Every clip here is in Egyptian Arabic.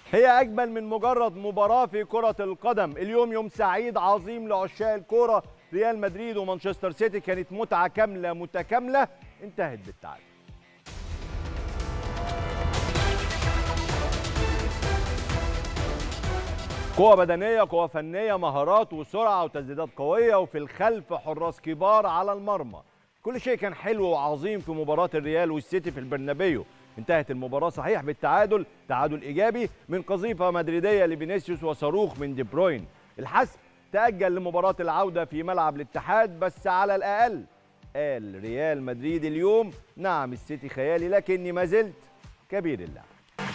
هي أجمل من مجرد مباراة في كرة القدم اليوم يوم سعيد عظيم لعشاق الكورة ريال مدريد ومانشستر سيتي كانت متعة كاملة متكاملة انتهت بالتعادل قوة بدنية قوة فنية مهارات وسرعة وتسديدات قوية وفي الخلف حراس كبار على المرمى كل شيء كان حلو وعظيم في مباراة الريال والسيتي في البرنابيو انتهت المباراة صحيح بالتعادل تعادل إيجابي من قذيفة مدريدية لفينيسيوس وصاروخ من دي بروين الحسم تأجل لمباراة العودة في ملعب الاتحاد بس على الأقل قال ريال مدريد اليوم نعم السيتي خيالي لكني ما زلت كبير اللعب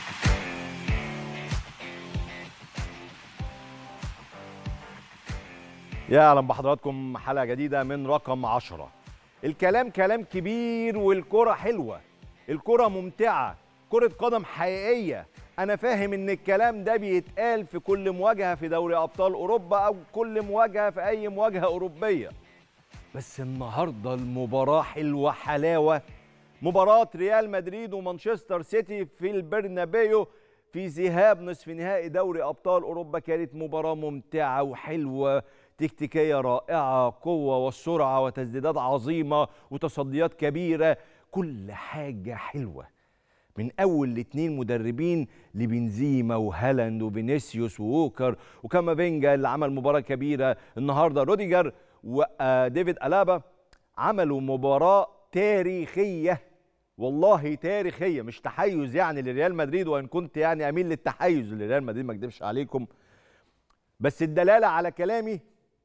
يا اهلا بحضراتكم حلقه جديده من رقم 10 الكلام كلام كبير والكره حلوه الكره ممتعه كره قدم حقيقيه انا فاهم ان الكلام ده بيتقال في كل مواجهه في دوري ابطال اوروبا او كل مواجهه في اي مواجهه اوروبيه بس النهارده المباراه حلوه حلاوه مباراه ريال مدريد ومانشستر سيتي في البرنابيو في ذهاب نصف نهائي دوري ابطال اوروبا كانت مباراه ممتعه وحلوه تكتيكيه رائعه قوه والسرعه وتسديدات عظيمه وتصديات كبيره كل حاجه حلوه من اول الاثنين مدربين لبنزيما وهالاند وفينيسيوس ووكر وكامافينجا اللي عمل مباراه كبيره النهارده روديجر وديفيد الابا عملوا مباراه تاريخيه والله تاريخيه مش تحيز يعني لريال مدريد وان كنت يعني اميل للتحيز لريال مدريد ما اكذبش عليكم بس الدلاله على كلامي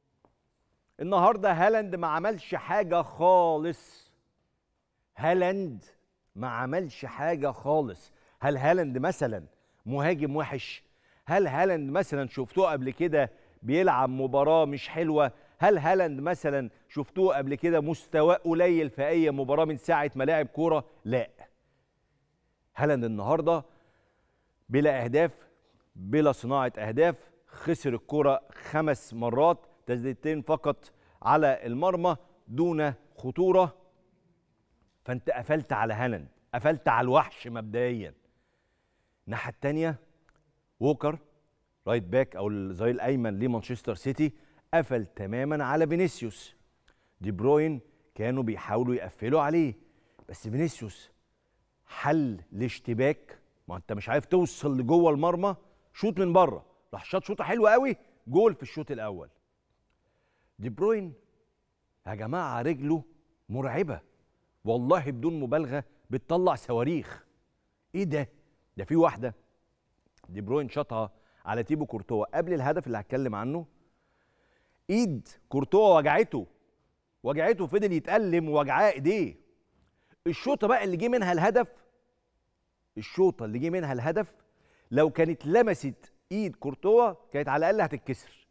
النهارده هالاند ما عملش حاجه خالص هالاند ما عملش حاجه خالص هل هالاند مثلا مهاجم وحش هل هالاند مثلا شفتوه قبل كده بيلعب مباراه مش حلوه هل هالاند مثلا شفتوه قبل كده مستواه قليل في اي مباراه من ساعه ما لعب كوره لا هالاند النهارده بلا اهداف بلا صناعه اهداف خسر الكرة خمس مرات تسديدتين فقط على المرمى دون خطورة فانت قفلت على هالاند قفلت على الوحش مبدئيا الناحية التانية ووكر رايت باك او الظهير الايمن لمانشستر سيتي قفل تماما على فينيسيوس دي بروين كانوا بيحاولوا يقفلوا عليه بس فينيسيوس حل الاشتباك ما انت مش عارف توصل لجوه المرمى شوط من بره راح شاط شوطه حلوه قوي جول في الشوط الاول دي بروين يا جماعه رجله مرعبه والله بدون مبالغه بتطلع صواريخ ايه ده ده في واحده دي بروين شاطها على تيبو كورتوا قبل الهدف اللي هتكلم عنه ايد كورتوا وجعته وجعته فضل يتألم ووجعاه ايديه الشوطه بقى اللي جه منها الهدف الشوطه اللي جه منها الهدف لو كانت لمست ايد كورتوا كانت على الاقل هتتكسر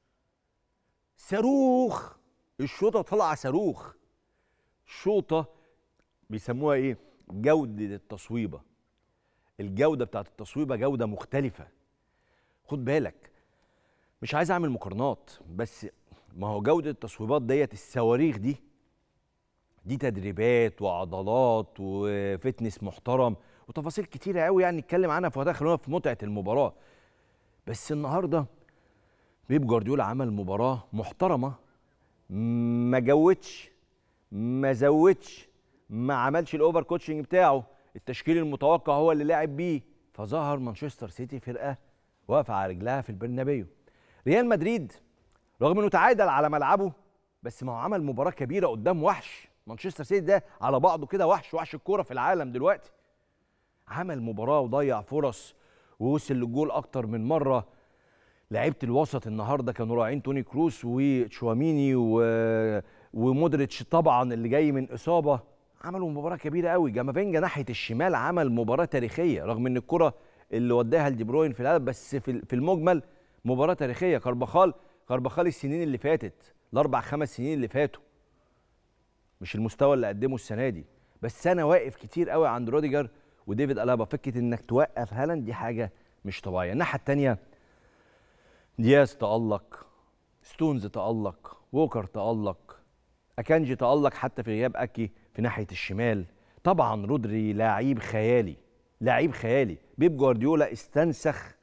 صاروخ الشوطه طالعه صاروخ شوطه بيسموها ايه جوده التصويبه الجوده بتاعت التصويبه جوده مختلفه خد بالك مش عايز اعمل مقارنات بس ما هو جوده التصويبات ديت الصواريخ دي دي تدريبات وعضلات وفتنس محترم وتفاصيل كتيره قوي يعني نتكلم عنها في خلونا في متعه المباراه بس النهارده بيب جوارديولا عمل مباراه محترمه ما جودش ما زودش ما عملش الاوفر كوتشنج بتاعه التشكيل المتوقع هو اللي لعب بيه فظهر مانشستر سيتي فرقه واقفه على رجلها في البرنابيو ريال مدريد رغم انه تعادل على ملعبه بس ما هو عمل مباراه كبيره قدام وحش مانشستر سيتي ده على بعضه كده وحش وحش الكوره في العالم دلوقتي عمل مباراه وضيع فرص ووصل للجول اكتر من مره لعيبه الوسط النهارده كانوا راعين توني كروس وتشواميني و... ومودريتش طبعا اللي جاي من اصابه عملوا مباراه كبيره قوي جامافينجا ناحيه الشمال عمل مباراه تاريخيه رغم ان الكره اللي وداها لدي بروين في الهدف بس في في المجمل مباراه تاريخيه كارباخال كارباخال السنين اللي فاتت الاربع خمس سنين اللي فاتوا مش المستوى اللي قدمه السنه دي بس انا واقف كتير قوي عند روديجر وديفيد الابا فكره انك توقف هالاند دي حاجه مش طبيعيه الناحيه الثانيه دياز تالق ستونز تالق ووكر تالق اكانجي تالق حتى في غياب اكي في ناحيه الشمال طبعا رودري لعيب خيالي لعيب خيالي بيب جوارديولا استنسخ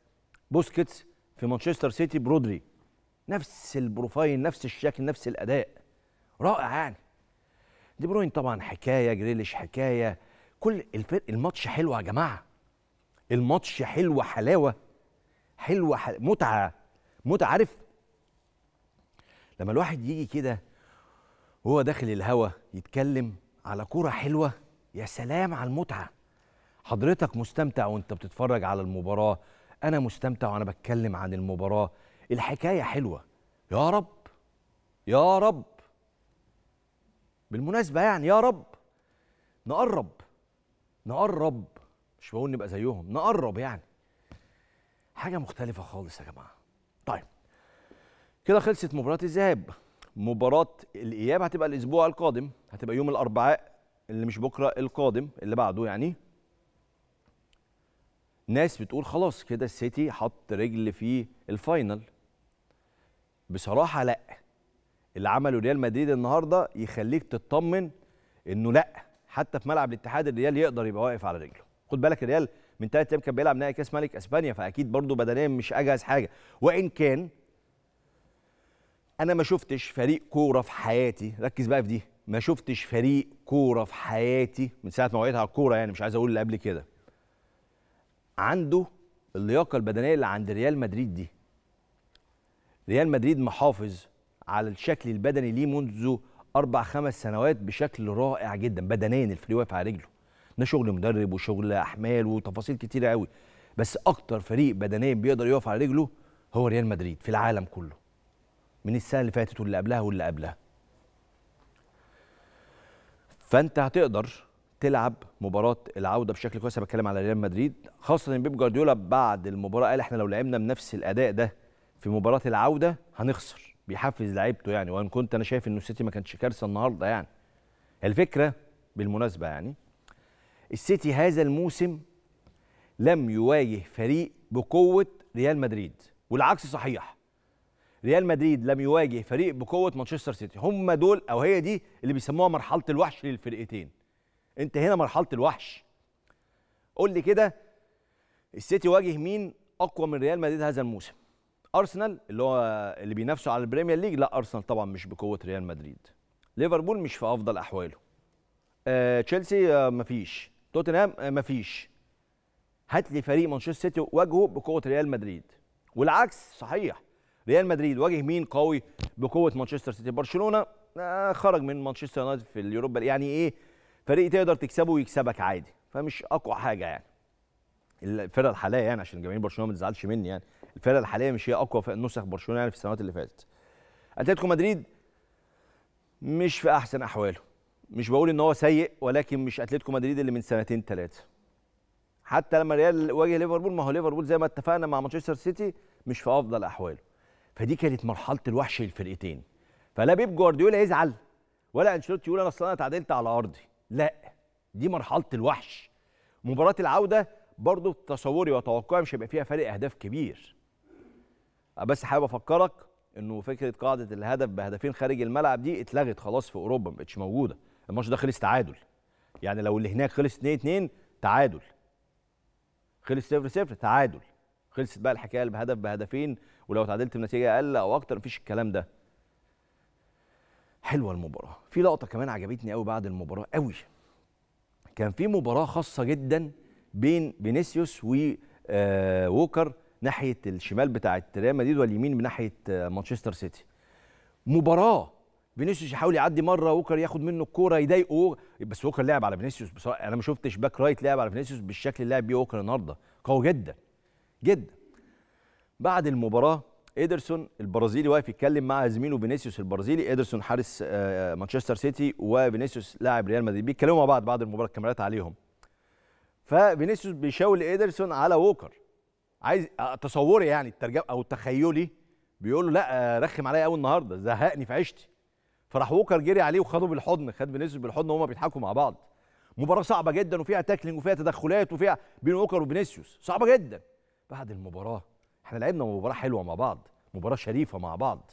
بوسكيتس في مانشستر سيتي برودري نفس البروفايل نفس الشكل نفس الاداء رائع يعني دي بروين طبعا حكايه جريليش حكايه كل الفرق الماتش حلو يا جماعه الماتش حلو حلاوه حلوه حل... متعه متعه عارف لما الواحد يجي كده وهو داخل الهوا يتكلم على كوره حلوه يا سلام على المتعه حضرتك مستمتع وانت بتتفرج على المباراه انا مستمتع وانا بتكلم عن المباراه الحكايه حلوه يا رب يا رب بالمناسبه يعني يا رب نقرب نقرب مش بقول نبقى زيهم نقرب يعني حاجه مختلفه خالص يا جماعه طيب كده خلصت مباراه الذهاب مباراه الاياب هتبقى الاسبوع القادم هتبقى يوم الاربعاء اللي مش بكره القادم اللي بعده يعني ناس بتقول خلاص كده السيتي حط رجل في الفاينل بصراحه لا اللي عمله ريال مدريد النهارده يخليك تطمن انه لا حتى في ملعب الاتحاد الريال يقدر يبقى واقف على رجله خد بالك الريال من ثلاث ايام كان بيلعب نهائي كاس ملك اسبانيا فاكيد برضه بدنيا مش اجهز حاجه وان كان انا ما شفتش فريق كوره في حياتي ركز بقى في دي ما شفتش فريق كوره في حياتي من ساعه ما وقعت على الكوره يعني مش عايز اقول اللي قبل كده عنده اللياقه البدنيه اللي عند ريال مدريد دي ريال مدريد محافظ على الشكل البدني ليه منذ اربع خمس سنوات بشكل رائع جدا بدنيا الفريق واقف على رجله ده شغل مدرب وشغل احمال وتفاصيل كتيره قوي بس اكتر فريق بدنيا بيقدر يقف على رجله هو ريال مدريد في العالم كله من السنه اللي فاتت واللي قبلها واللي قبلها فانت هتقدر تلعب مباراه العوده بشكل كويس انا بتكلم على ريال مدريد خاصه ان بيب جوارديولا بعد المباراه قال احنا لو لعبنا بنفس الاداء ده في مباراه العوده هنخسر بيحفز لعيبته يعني وان كنت انا شايف انه السيتي ما كانش كارثه النهارده يعني الفكره بالمناسبه يعني السيتي هذا الموسم لم يواجه فريق بقوه ريال مدريد والعكس صحيح ريال مدريد لم يواجه فريق بقوه مانشستر سيتي هم دول او هي دي اللي بيسموها مرحله الوحش للفرقتين انت هنا مرحله الوحش قول لي كده السيتي واجه مين اقوى من ريال مدريد هذا الموسم ارسنال اللي هو اللي بينافسوا على البريمير ليج لا ارسنال طبعا مش بقوه ريال مدريد ليفربول مش في افضل احواله آه، تشيلسي آه، مفيش توتنهام آه، مفيش هات لي فريق مانشستر سيتي واجهه بقوه ريال مدريد والعكس صحيح ريال مدريد واجه مين قوي بقوه مانشستر سيتي برشلونه آه، خرج من مانشستر يونايتد في اليوروبا يعني ايه فريق تقدر تكسبه ويكسبك عادي فمش اقوى حاجه يعني الفرقه الحاليه يعني عشان جماهير برشلونه ما تزعلش مني يعني الفرقه الحاليه مش هي اقوى في نسخ برشلونه يعني في السنوات اللي فاتت اتلتيكو مدريد مش في احسن احواله مش بقول ان هو سيء ولكن مش اتلتيكو مدريد اللي من سنتين ثلاثه حتى لما ريال واجه ليفربول ما هو ليفربول زي ما اتفقنا مع مانشستر سيتي مش في افضل احواله فدي كانت مرحله الوحش للفرقتين فلا بيب جوارديولا يزعل ولا انشيلوتي يقول انا اصل انا اتعادلت على ارضي لا دي مرحله الوحش مباراه العوده برضو تصوري وتوقعي مش هيبقى فيها فرق اهداف كبير بس حابب افكرك انه فكره قاعده الهدف بهدفين خارج الملعب دي اتلغت خلاص في اوروبا ما بقتش موجوده الماتش ده خلص تعادل يعني لو اللي هناك خلص 2 2 تعادل خلص 0 0 تعادل خلصت بقى الحكايه بهدف بهدفين ولو تعادلت بنتيجه اقل او اكتر مفيش الكلام ده حلوه المباراه في لقطه كمان عجبتني قوي بعد المباراه قوي كان في مباراه خاصه جدا بين فينيسيوس ووكر ناحيه الشمال بتاعه ريال مدريد واليمين من ناحيه آه، مانشستر سيتي مباراه فينيسيوس يحاول يعدي مره ووكر ياخد منه الكوره يضايقه بس ووكر لعب على فينيسيوس بصراحه انا ما شفتش باك رايت لعب على فينيسيوس بالشكل اللي لعب بيه ووكر النهارده قوي جدا جدا بعد المباراه ايدرسون البرازيلي واقف يتكلم مع زميله فينيسيوس البرازيلي ايدرسون حارس آه، مانشستر سيتي وفينيسيوس لاعب ريال مدريد بيتكلموا مع بعض بعد المباراه الكاميرات عليهم ففينيسيوس بيشاور لايدرسون على ووكر عايز آه، تصوري يعني الترجمه او تخيلي بيقول له لا آه، رخم عليا قوي النهارده زهقني في عيشتي فراح ووكر جري عليه وخده بالحضن خد فينيسيوس بالحضن وهما بيضحكوا مع بعض مباراه صعبه جدا وفيها تاكلينج وفيها تدخلات وفيها بين ووكر وفينيسيوس صعبه جدا بعد المباراه احنا لعبنا مباراه حلوه مع بعض مباراه شريفه مع بعض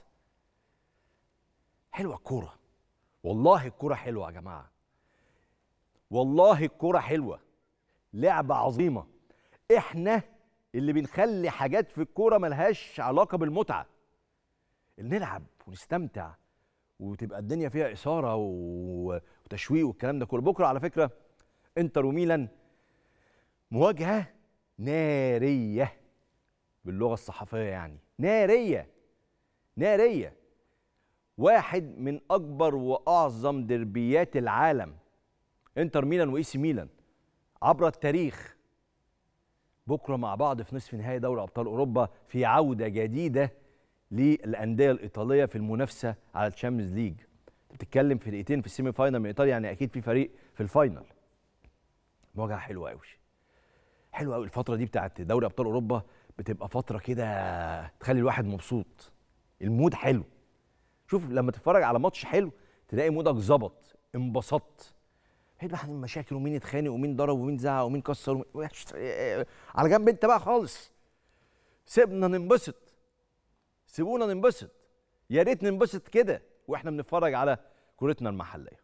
حلوه الكوره والله الكوره حلوه يا جماعه والله الكوره حلوه لعبه عظيمه احنا اللي بنخلي حاجات في الكوره ملهاش علاقه بالمتعه اللي نلعب ونستمتع وتبقى الدنيا فيها اثاره و- وتشويق والكلام ده كله بكره على فكره انتر وميلان مواجهه ناريه باللغه الصحفيه يعني ناريه ناريه واحد من اكبر واعظم دربيات العالم انتر ميلان واي سي ميلان عبر التاريخ بكره مع بعض في نصف نهائي دوري ابطال اوروبا في عوده جديده للانديه الايطاليه في المنافسه على الشامبيونز ليج أنت بتتكلم فرقتين في السيمي فاينال من ايطاليا يعني اكيد في فريق في الفاينال مواجهه حلوه قوي حلوه قوي الفتره دي بتاعت دوري ابطال اوروبا بتبقى فتره كده تخلي الواحد مبسوط المود حلو شوف لما تتفرج على ماتش حلو تلاقي مودك ظبط انبسطت بعيد بقى عن المشاكل ومين اتخانق ومين ضرب ومين زعق ومين كسر ومين... على جنب انت بقى خالص سيبنا ننبسط سيبونا ننبسط يا ريت ننبسط كده واحنا بنتفرج على كورتنا المحليه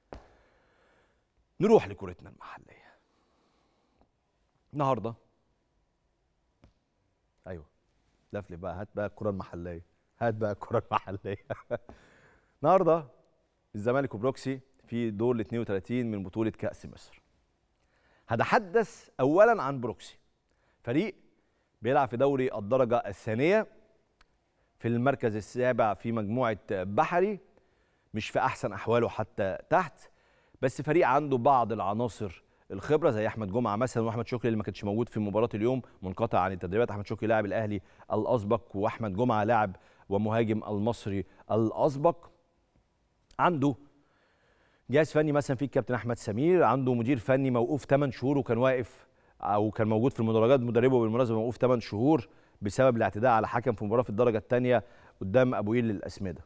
نروح لكورتنا المحليه النهارده ايوه لفلف بقى هات بقى الكره المحليه هات بقى الكره المحليه النهارده الزمالك وبروكسي في دور ال 32 من بطوله كاس مصر هتحدث اولا عن بروكسي فريق بيلعب في دوري الدرجه الثانيه في المركز السابع في مجموعه بحري مش في احسن احواله حتى تحت بس فريق عنده بعض العناصر الخبره زي احمد جمعه مثلا واحمد شكري اللي ما كانش موجود في مباراه اليوم منقطع عن التدريبات احمد شكري لاعب الاهلي الاسبق واحمد جمعه لاعب ومهاجم المصري الاسبق عنده جهاز فني مثلا في الكابتن احمد سمير عنده مدير فني موقوف 8 شهور وكان واقف او كان موجود في المدرجات مدربه بالمناسبه موقوف 8 شهور بسبب الاعتداء على حكم في مباراه في الدرجه الثانيه قدام ابو قير للاسمده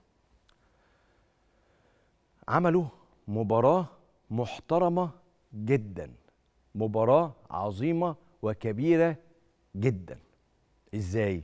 عملوا مباراه محترمه جدا مباراه عظيمه وكبيره جدا ازاي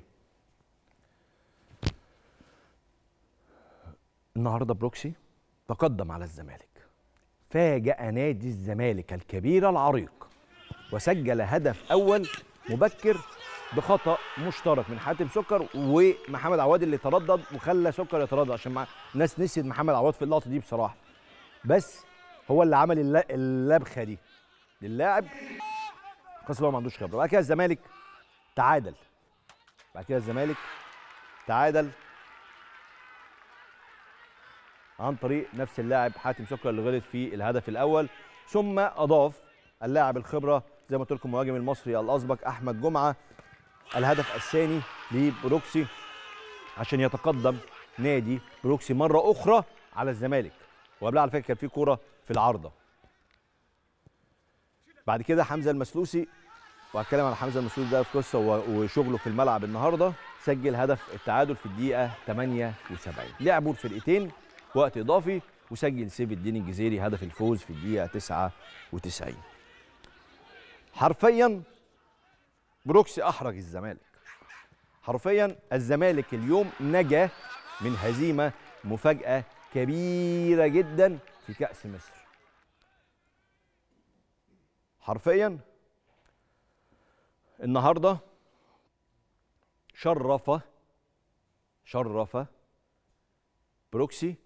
النهارده بروكسي تقدم على الزمالك فاجأ نادي الزمالك الكبير العريق وسجل هدف أول مبكر بخطأ مشترك من حاتم سكر ومحمد عواد اللي تردد وخلى سكر يتردد عشان مع... الناس نسيت محمد عواد في اللقطة دي بصراحة بس هو اللي عمل الل- اللبخة دي للاعب قصة هو ما عندوش خبرة بعد كده الزمالك تعادل بعد كده الزمالك تعادل عن طريق نفس اللاعب حاتم سكر اللي غلط في الهدف الاول ثم اضاف اللاعب الخبره زي ما قلت لكم المهاجم المصري الاسبق احمد جمعه الهدف الثاني لبروكسي عشان يتقدم نادي بروكسي مره اخرى على الزمالك وقبلها على فكره كان في كوره في العارضه بعد كده حمزه المسلوسي وهتكلم على حمزه المسلوسي ده في قصه و- وشغله في الملعب النهارده سجل هدف التعادل في الدقيقه 78 لعبوا الفرقتين وقت اضافي وسجل سيف الدين الجزيري هدف الفوز في الدقيقه 99 حرفيا بروكسي احرج الزمالك حرفيا الزمالك اليوم نجا من هزيمه مفاجاه كبيره جدا في كاس مصر حرفيا النهارده شرف شرف بروكسي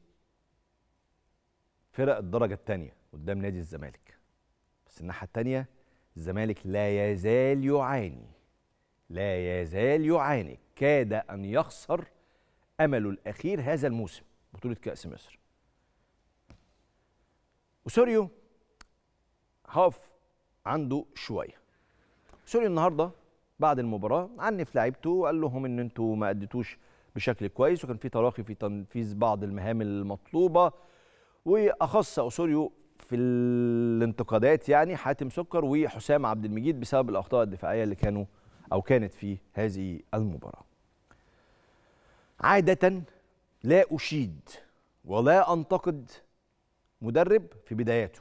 فرق الدرجة الثانية قدام نادي الزمالك بس الناحية الثانية الزمالك لا يزال يعاني لا يزال يعاني كاد أن يخسر أمله الأخير هذا الموسم بطولة كأس مصر وسوريو هقف عنده شوية سوريو النهارده بعد المباراة عنف لعيبته وقال لهم ان انتوا ما اديتوش بشكل كويس وكان في تراخي في تنفيذ بعض المهام المطلوبة واخص اسوريو في الانتقادات يعني حاتم سكر وحسام عبد المجيد بسبب الاخطاء الدفاعيه اللي كانوا او كانت في هذه المباراه. عاده لا اشيد ولا انتقد مدرب في بداياته.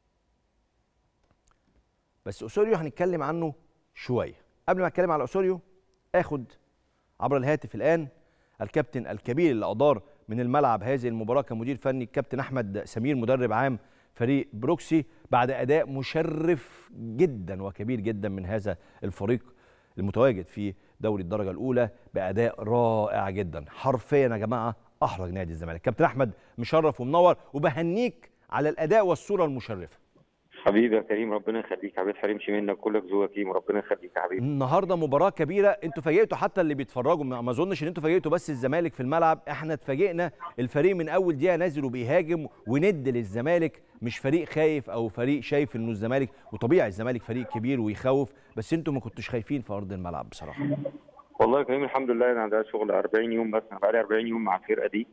بس اسوريو هنتكلم عنه شويه. قبل ما اتكلم على اسوريو اخد عبر الهاتف الان الكابتن الكبير اللي ادار من الملعب هذه المباراه كمدير فني الكابتن احمد سمير مدرب عام فريق بروكسي بعد اداء مشرف جدا وكبير جدا من هذا الفريق المتواجد في دوري الدرجه الاولى باداء رائع جدا حرفيا يا جماعه احرج نادي الزمالك كابتن احمد مشرف ومنور وبهنيك على الاداء والصوره المشرفه حبيبي يا كريم ربنا يخليك حبيبي حريمش منك كلك ذوق يا كريم ربنا يخليك يا حبيبي النهارده مباراه كبيره انتوا فاجئتوا حتى اللي بيتفرجوا ما اظنش ان انتوا فاجئتوا بس الزمالك في الملعب احنا اتفاجئنا الفريق من اول دقيقه نازل وبيهاجم وند للزمالك مش فريق خايف او فريق شايف انه الزمالك وطبيعي الزمالك فريق كبير ويخوف بس انتوا ما كنتوش خايفين في ارض الملعب بصراحه والله يا كريم الحمد لله انا عندي شغل 40 يوم بس انا بقالي 40 يوم مع الفرقه دي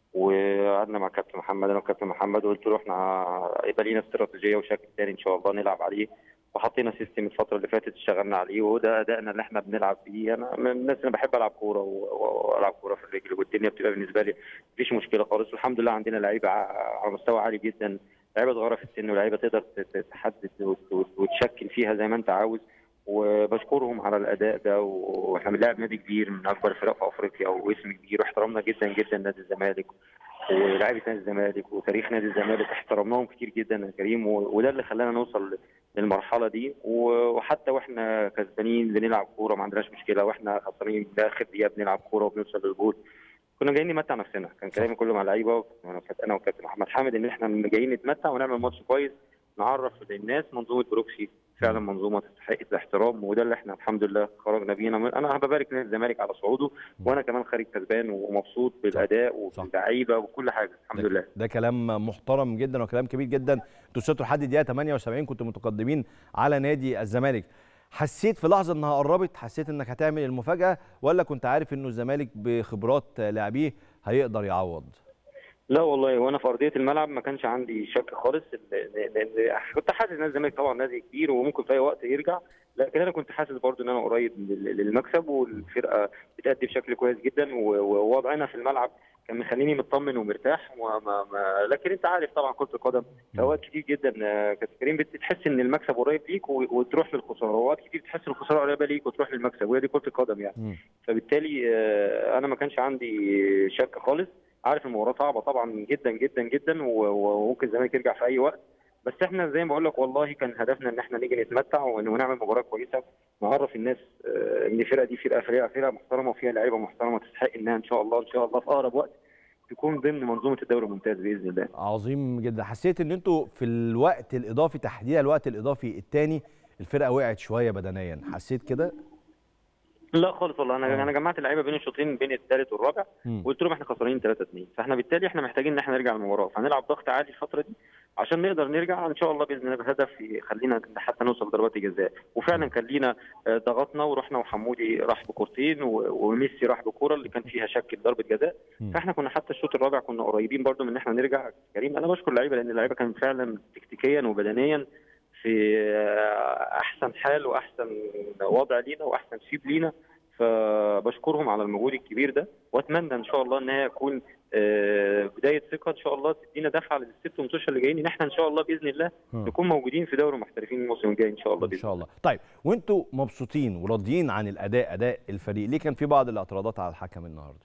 وقعدنا مع كابتن محمد انا وكابتن محمد وقلت له احنا يبقى لينا استراتيجيه وشكل تاني ان شاء الله نلعب عليه وحطينا سيستم الفتره اللي فاتت اشتغلنا عليه وده ادائنا اللي احنا بنلعب بيه انا من الناس اللي بحب العب كوره والعب كوره في الرجل والدنيا بتبقى بالنسبه لي مفيش مشكله خالص والحمد لله عندنا لعيبه على مستوى عالي جدا لعيبه صغيره في السن ولاعيبه تقدر تحدد وتشكل فيها زي ما انت عاوز وبشكرهم على الاداء ده واحنا بنلعب نادي كبير من اكبر الفرق في افريقيا واسم كبير واحترمنا جدا جدا نادي الزمالك ولاعيبه نادي الزمالك وتاريخ نادي الزمالك احترمناهم كتير جدا يا كريم وده اللي خلانا نوصل للمرحله دي وحتى واحنا كسبانين بنلعب كوره ما عندناش مشكله واحنا خسرانين لاخر دقيقه بنلعب كوره وبنوصل للجول كنا جايين نمتع نفسنا كان كلامي كله مع اللعيبه انا وكابتن محمد حامد ان احنا جايين نتمتع ونعمل ماتش كويس نعرف للناس منظومه بروكسي فعلا منظومه تستحق الاحترام وده اللي احنا الحمد لله خرجنا بينا انا ببارك نادي الزمالك على صعوده وانا كمان خارج كسبان ومبسوط بالاداء وباللعيبه وكل حاجه الحمد ده لله ده كلام محترم جدا وكلام كبير جدا انتوا وصلتوا لحد الدقيقه 78 كنتوا متقدمين على نادي الزمالك حسيت في لحظه انها قربت حسيت انك هتعمل المفاجاه ولا كنت عارف انه الزمالك بخبرات لاعبيه هيقدر يعوض لا والله وانا في ارضيه الملعب ما كانش عندي شك خالص لان كنت حاسس ان الزمالك طبعا نادي كبير وممكن في اي وقت يرجع لكن انا كنت حاسس برضو ان انا قريب للمكسب والفرقه بتأدي بشكل كويس جدا ووضعنا في الملعب كان مخليني مطمن ومرتاح وما ما لكن انت عارف طبعا كره القدم في اوقات كتير جدا كابتن كريم بتحس ان المكسب قريب ليك وتروح للخساره واوقات كتير بتحس ان الخساره قريبه ليك وتروح للمكسب وهي دي كره القدم يعني فبالتالي انا ما كانش عندي شك خالص عارف المباراه صعبه طبعا جدا جدا جدا وممكن الزمالك يرجع في اي وقت بس احنا زي ما بقول لك والله كان هدفنا ان احنا نيجي نتمتع ونعمل مباراه كويسه نعرف الناس ان الفرقه دي فرقه فرقه فرقه محترمه وفيها لعيبه محترمه تستحق انها ان شاء الله ان شاء الله في اقرب وقت تكون ضمن منظومه الدوري الممتاز باذن الله. عظيم جدا حسيت ان انتوا في الوقت الاضافي تحديدا الوقت الاضافي الثاني الفرقه وقعت شويه بدنيا حسيت كده؟ لا خالص والله انا انا جمعت اللعيبه بين الشوطين بين الثالث والرابع وقلت لهم احنا خسرانين 3 2 فاحنا بالتالي احنا محتاجين ان احنا نرجع المباراه فهنلعب ضغط عالي الفتره دي عشان نقدر نرجع ان شاء الله باذن الله بهدف يخلينا حتى نوصل ضربات الجزاء وفعلا كان لينا ضغطنا ورحنا وحمودي راح بكورتين وميسي راح بكوره اللي كان فيها شك ضربه جزاء فاحنا كنا حتى الشوط الرابع كنا قريبين برده من ان احنا نرجع كريم انا بشكر اللعيبه لان اللعيبه كان فعلا تكتيكيا وبدنيا في احسن حال واحسن وضع لينا واحسن شيب لينا فبشكرهم على المجهود الكبير ده واتمنى ان شاء الله ان هي تكون بدايه ثقه ان شاء الله تدينا دفعه للست ماتشات اللي جايين ان احنا ان شاء الله باذن الله نكون موجودين في دوري المحترفين الموسم الجاي ان شاء الله ان شاء الله طيب وانتوا مبسوطين وراضيين عن الاداء اداء الفريق ليه كان في بعض الاعتراضات على الحكم النهارده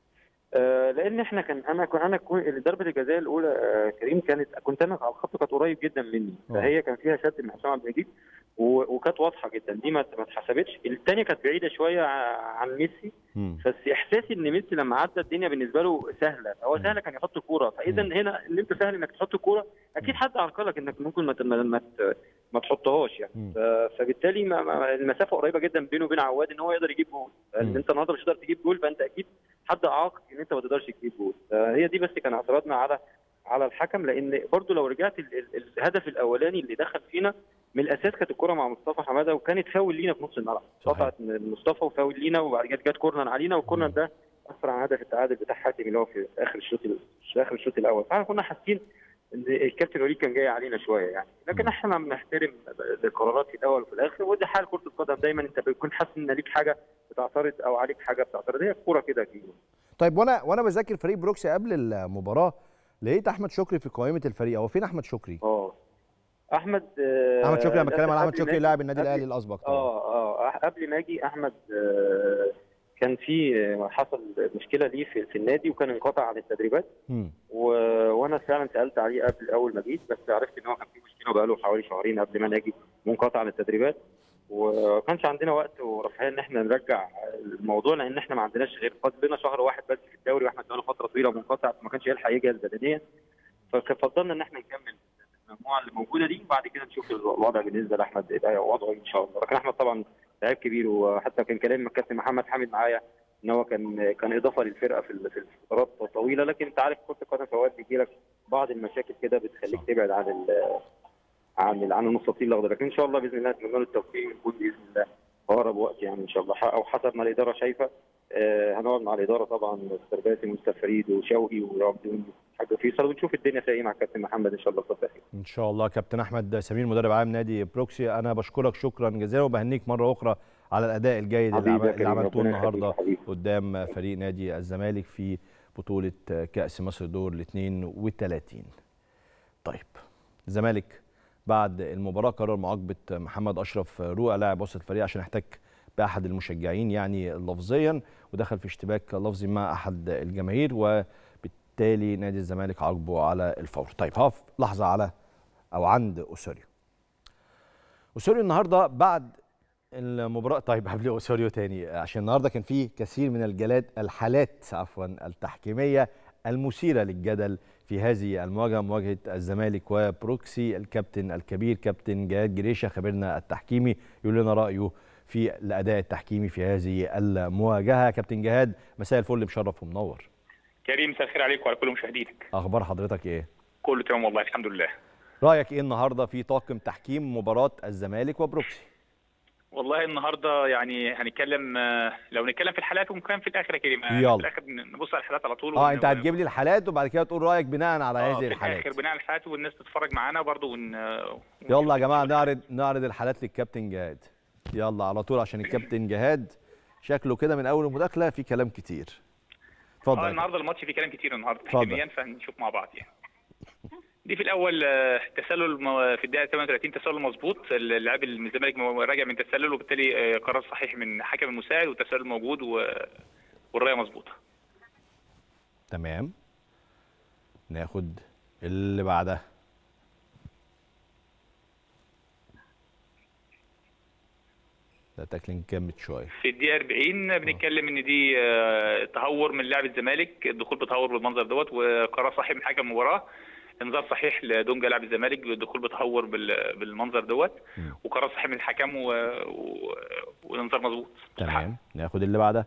آه لان احنا كان انا انا ضربه الجزاء الاولى آه كريم كانت كنت انا على الخط كانت قريب جدا مني فهي كان فيها شد من حسام عبد المجيد وكانت واضحه جدا دي ما اتحسبتش الثانيه كانت بعيده شويه عن ميسي بس احساسي ان ميسي لما عدى الدنيا بالنسبه له سهله هو سهله كان يحط الكوره فاذا هنا ان انت سهل انك تحط الكوره اكيد حد عرقلك انك ممكن ما ما ما تحطهاش يعني فبالتالي ما ما المسافه قريبه جدا بينه وبين عواد ان هو يقدر يجيب جول ان انت النهارده مش هتقدر تجيب جول فانت اكيد حد عاق ان انت ما تقدرش تجيب جول هي دي بس كان اعتراضنا على على الحكم لان برضو لو رجعت الهدف الاولاني اللي دخل فينا من الاساس كانت الكره مع مصطفى حماده وكانت فاول لينا في نص الملعب قطعت مصطفى وفاول لينا وبعد كده جت كورنر علينا والكورنر ده اثر على هدف التعادل بتاع حاتم اللي هو في اخر الشوط في اخر الشوط الاول فاحنا كنا حاسين ان الكابتن وليد كان جاي علينا شويه يعني لكن احنا بنحترم القرارات في الاول وفي الاخر وده حال كره القدم دايما انت بتكون حاسس ان ليك حاجه بتعترض او عليك حاجه بتعترض هي الكوره كده اكيد طيب وانا وانا بذاكر فريق بروكسي قبل المباراه لقيت احمد شكري في قائمه الفريق هو فين احمد شكري؟ اه احمد آه احمد شكري انا بتكلم على احمد شكري لاعب النادي الاهلي الاسبق اه اه قبل ما اجي احمد آه كان في حصل مشكله ليه في, في النادي وكان انقطع عن التدريبات و... وانا فعلا سالت عليه قبل اول ما جيت بس عرفت ان هو كان في مشكله بقاله حوالي شهرين قبل ما انا اجي منقطع عن التدريبات وما كانش عندنا وقت ورفاهيه ان احنا نرجع الموضوع لان احنا ما عندناش غير فاضل لنا شهر واحد بس في الدوري واحنا بقالنا فتره طويله منقطع فما كانش يلحق يجهز بدنيا ففضلنا ان احنا نكمل المجموعه اللي موجوده دي وبعد كده نشوف الوضع بالنسبه لاحمد يبقى وضعه ان شاء الله لكن احمد طبعا لاعب كبير وحتى كان كلام الكابتن محمد حامد معايا ان هو كان كان اضافه للفرقه في في الفترات الطويله لكن انت عارف كره القدم في اوقات بيجي لك بعض المشاكل كده بتخليك صح. تبعد عن ال عن ال- عن المستطيل الاخضر لكن ان شاء الله باذن الله نتمنى له التوفيق ويكون باذن الله في اقرب وقت يعني ان شاء الله او حسب ما الاداره شايفه آه هنقعد مع الاداره طبعا مستر باسم ومستر فريد وشوقي وعبد حاجه فيصل ونشوف الدنيا فيها ايه مع الكابتن محمد ان شاء الله الفتره الاخيره ان شاء الله كابتن احمد سمير مدرب عام نادي بروكسي انا بشكرك شكرا جزيلا وبهنيك مره اخرى على الاداء الجيد اللي, حبيبي يا عمل- اللي كريم، عملتوه ربنا يخليك النهارده حبيبي. قدام فريق نادي الزمالك في بطوله كاس مصر دور ال 32 طيب الزمالك بعد المباراه قرر معاقبه محمد اشرف روقه لاعب وسط الفريق عشان احتك باحد المشجعين يعني لفظيا ودخل في اشتباك لفظي مع احد الجماهير وبالتالي نادي الزمالك عاقبه على الفور طيب هقف لحظه على او عند اوسوريو اوسوريو النهارده بعد المباراه طيب قبل اوسوريو تاني عشان النهارده كان في كثير من الجلات الحالات عفوا التحكيميه المثيره للجدل في هذه المواجهه مواجهه الزمالك وبروكسي الكابتن الكبير كابتن جهاد جريشه خبيرنا التحكيمي يقول لنا رايه في الاداء التحكيمي في هذه المواجهه كابتن جهاد مساء الفل مشرف ومنور كريم مساء الخير عليك وعلى كل مشاهدينك اخبار حضرتك ايه كله تمام والله الحمد لله رايك ايه النهارده في طاقم تحكيم مباراه الزمالك وبروكسي والله النهارده يعني هنتكلم آه، لو نتكلم في الحالات وممكن في الاخر يا كريم آه، يلا. في الاخر نبص على الحالات على طول اه ون- انت هتجيب لي الحالات وبعد كده تقول رايك بناء على آه، هذه في الحالات الاخر بناء على الحالات والناس تتفرج معانا برضه ون... يلا يا جماعه نعرض نعرض الحالات للكابتن جهاد يلا على طول عشان الكابتن جهاد شكله كده من اول المداخله في كلام كتير اتفضل اه يا النهارده الماتش فيه كلام كتير النهارده اتفضل. تحكيميا فهنشوف مع بعض يعني دي في الاول آه، تسلل م- في الدقيقه 38 تسلل مظبوط اللاعب من الزمالك م- راجع من تسلل وبالتالي آه، قرار صحيح من حكم المساعد والتسلل موجود و... والرايه مظبوطه تمام ناخد اللي بعدها ده تاكلين جامد شويه في الدقيقة 40 بنتكلم ان دي آه، تهور من لاعب الزمالك الدخول بتهور بالمنظر دوت وقرار صحيح من حكم المباراة انذار صحيح لدونجا لاعب الزمالك بالدخول بتهور بال- بالمنظر دوت مم. وقرار صحيح من الحكم و... و... والانذار مظبوط تمام ناخد اللي بعدها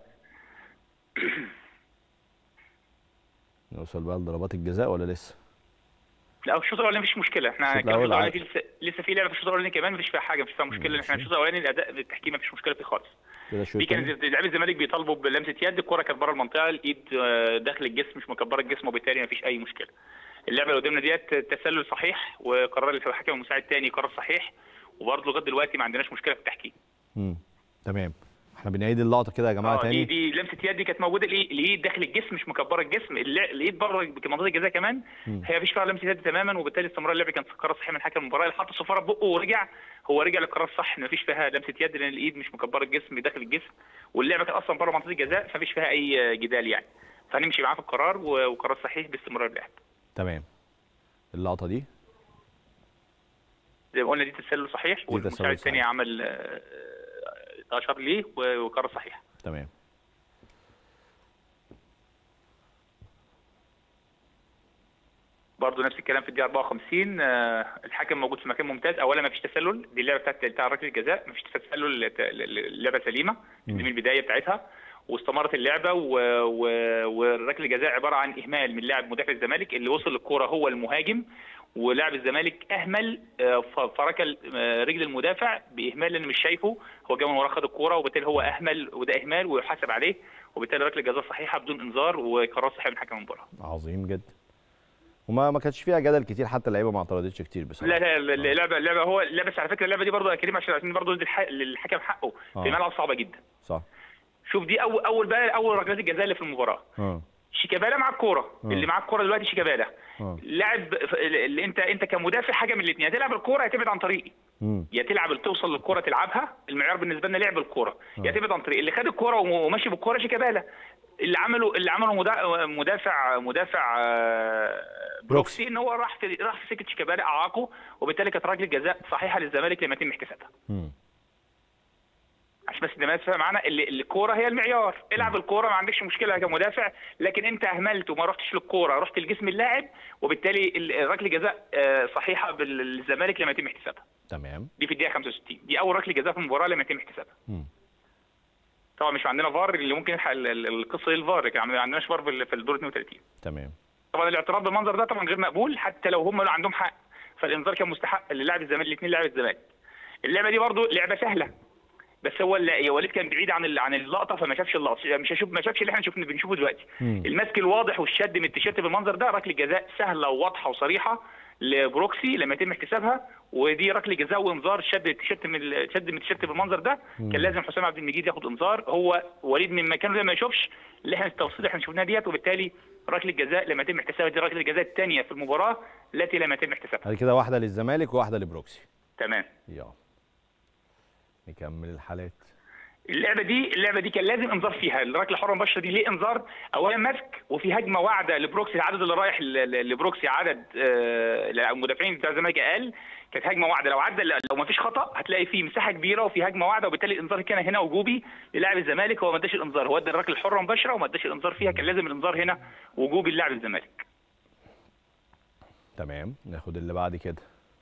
نوصل بقى لضربات الجزاء ولا لسه لا الشوط الاولاني مفيش مشكله احنا الشوط كان الشوط الأول الاولاني في لسه, لسه في لعبه في الشوط الاولاني كمان مفيش فيها حاجه مفيش فيها مشكله احنا ماشي. الشوط الاولاني الاداء التحكيم مفيش مشكله فيه خالص كده الشوط دي كان التاني؟ لاعبي الزمالك بيطالبوا بلمسه يد الكره كانت بره المنطقه الايد آه، داخل الجسم مش مكبره الجسم وبالتالي ما فيش اي مشكله اللعبه اللي قدامنا ديت تسلل صحيح وقرار الحكم المساعد الثاني قرار صحيح وبرضه لغايه دلوقتي ما عندناش مشكله في التحكيم مم. تمام احنا بنعيد اللقطه كده يا جماعه اه دي تاني دي لمسه يد دي كانت موجوده الايد الايد داخل الجسم مش مكبره الجسم الل- الايد بره منطقه الجزاء كمان مم. هي مفيش فيها لمسه يد تماما وبالتالي استمرار اللعب كان قرار صحيح من حكم المباراه اللي حط الصفاره في بقه ورجع هو رجع للقرار الصح ان مفيش فيها لمسه يد لان الايد مش مكبره الجسم داخل الجسم واللعبه كانت اصلا بره منطقه الجزاء فمفيش فيها اي جدال يعني فهنمشي معاه في القرار و- وقرار صحيح باستمرار اللعب تمام اللقطه دي زي ما قلنا دي تسلل صحيح تسلل والمساعد الثاني صحيح. عمل آه، آه، اشار ليه و- وقرار صحيح تمام برضه نفس الكلام في الدقيقه 54 آه، الحكم موجود في مكان ممتاز اولا ما فيش تسلل دي اللعبه بتاعت بتاع ركله الجزاء ما فيش تسلل الت- اللعبه سليمه دي من البدايه بتاعتها واستمرت اللعبه و... و... وركله الجزاء عباره عن اهمال من لاعب مدافع الزمالك اللي وصل للكوره هو المهاجم ولاعب الزمالك اهمل آه، ف- فركل آه، رجل المدافع باهمال لانه مش شايفه هو جاي من وراه خد الكوره وبالتالي هو اهمل وده اهمال ويحاسب عليه وبالتالي ركله جزاء صحيحه بدون انذار وقرار صحيح من حكم المباراه عظيم جدا وما ما كانش فيها جدل كتير حتى اللعيبه ما اعترضتش كتير بصراحه لا لا اللعبه اللعبه هو اللعبه بس على فكره اللعبه دي برضه يا كريم عشان عايزين برضه ندي الح- للحكم حقه آه. في ملعب صعبه جدا صح شوف دي اول اول بقى اول ركلات الجزاء اللي في المباراه اه شيكابالا مع الكوره آه. اللي معاه الكوره دلوقتي شيكابالا اه لاعب ف- اللي انت انت كمدافع حاجه من الاثنين يا تلعب الكوره يا تبعد عن طريقي امم يا تلعب اللي توصل للكوره تلعبها المعيار بالنسبه لنا لعب الكوره يا آه. تبعد عن طريقي اللي خد الكوره وماشي بالكوره شيكابالا اللي عمله اللي عمله مدا- مدافع مدافع آه، بروكسي ان هو راح في راح في سكه شيكابالا اعاقه وبالتالي كانت ركله جزاء صحيحه للزمالك لما يتم احتسابها امم عشان بس الناس فاهم معانا اللي- الكوره هي المعيار العب الكوره ما عندكش مشكله كمدافع لكن انت اهملت وما رحتش للكوره رحت لجسم اللاعب وبالتالي ال- ركله جزاء آه، صحيحه بالزمالك لما يتم احتسابها تمام دي في الدقيقه 65 دي اول ركله جزاء في المباراه لما يتم احتسابها مم. طبعا مش عندنا فار اللي ممكن يلحق ال- ال- القصه دي الفار لكن ما عندناش فار في ال- في الدور 32 تمام طبعا الاعتراض بالمنظر ده طبعا غير مقبول حتى لو هم اللي عندهم حق فالانذار كان مستحق للاعب الزمالك الاثنين لاعب الزمالك اللعبه دي برضو لعبه سهله بس هو اللي وليد كان بعيد عن ال- عن اللقطه فما شافش اللقطه مش هشوف ما شافش اللي احنا شفنا بنشوفه دلوقتي مم. المسك الواضح والشد من التيشيرت بالمنظر ده ركله جزاء سهله وواضحه وصريحه لبروكسي لما يتم احتسابها ودي ركله جزاء وانذار شد التيشيرت من ال- شد من التيشيرت بالمنظر ده كان لازم حسام عبد المجيد ياخد انذار هو وليد من مكانه ده ما يشوفش اللي احنا التوصيل اللي احنا شفناها ديت وبالتالي ركله جزاء لما يتم احتسابها دي ركله الجزاء الثانيه في المباراه التي لم يتم احتسابها بعد كده واحده للزمالك وواحده لبروكسي تمام يلا نكمل الحالات اللعبه دي اللعبه دي كان لازم انذار فيها الركله الحره المباشره دي ليه انذار اولا مسك وفي هجمه واعده لبروكسي العدد اللي رايح ل- ل- لبروكسي عدد آه، المدافعين بتاع الزمالك اقل كانت هجمه واعده لو عدى لو ما فيش خطا هتلاقي في مساحه كبيره وفي هجمه واعده وبالتالي الانذار كان هنا وجوبي للاعب الزمالك هو ما اداش الانذار هو ادى الركله الحره مباشره وما اداش الانذار فيها كان لازم الانذار هنا وجوبي للاعب الزمالك تمام ناخد اللي بعد كده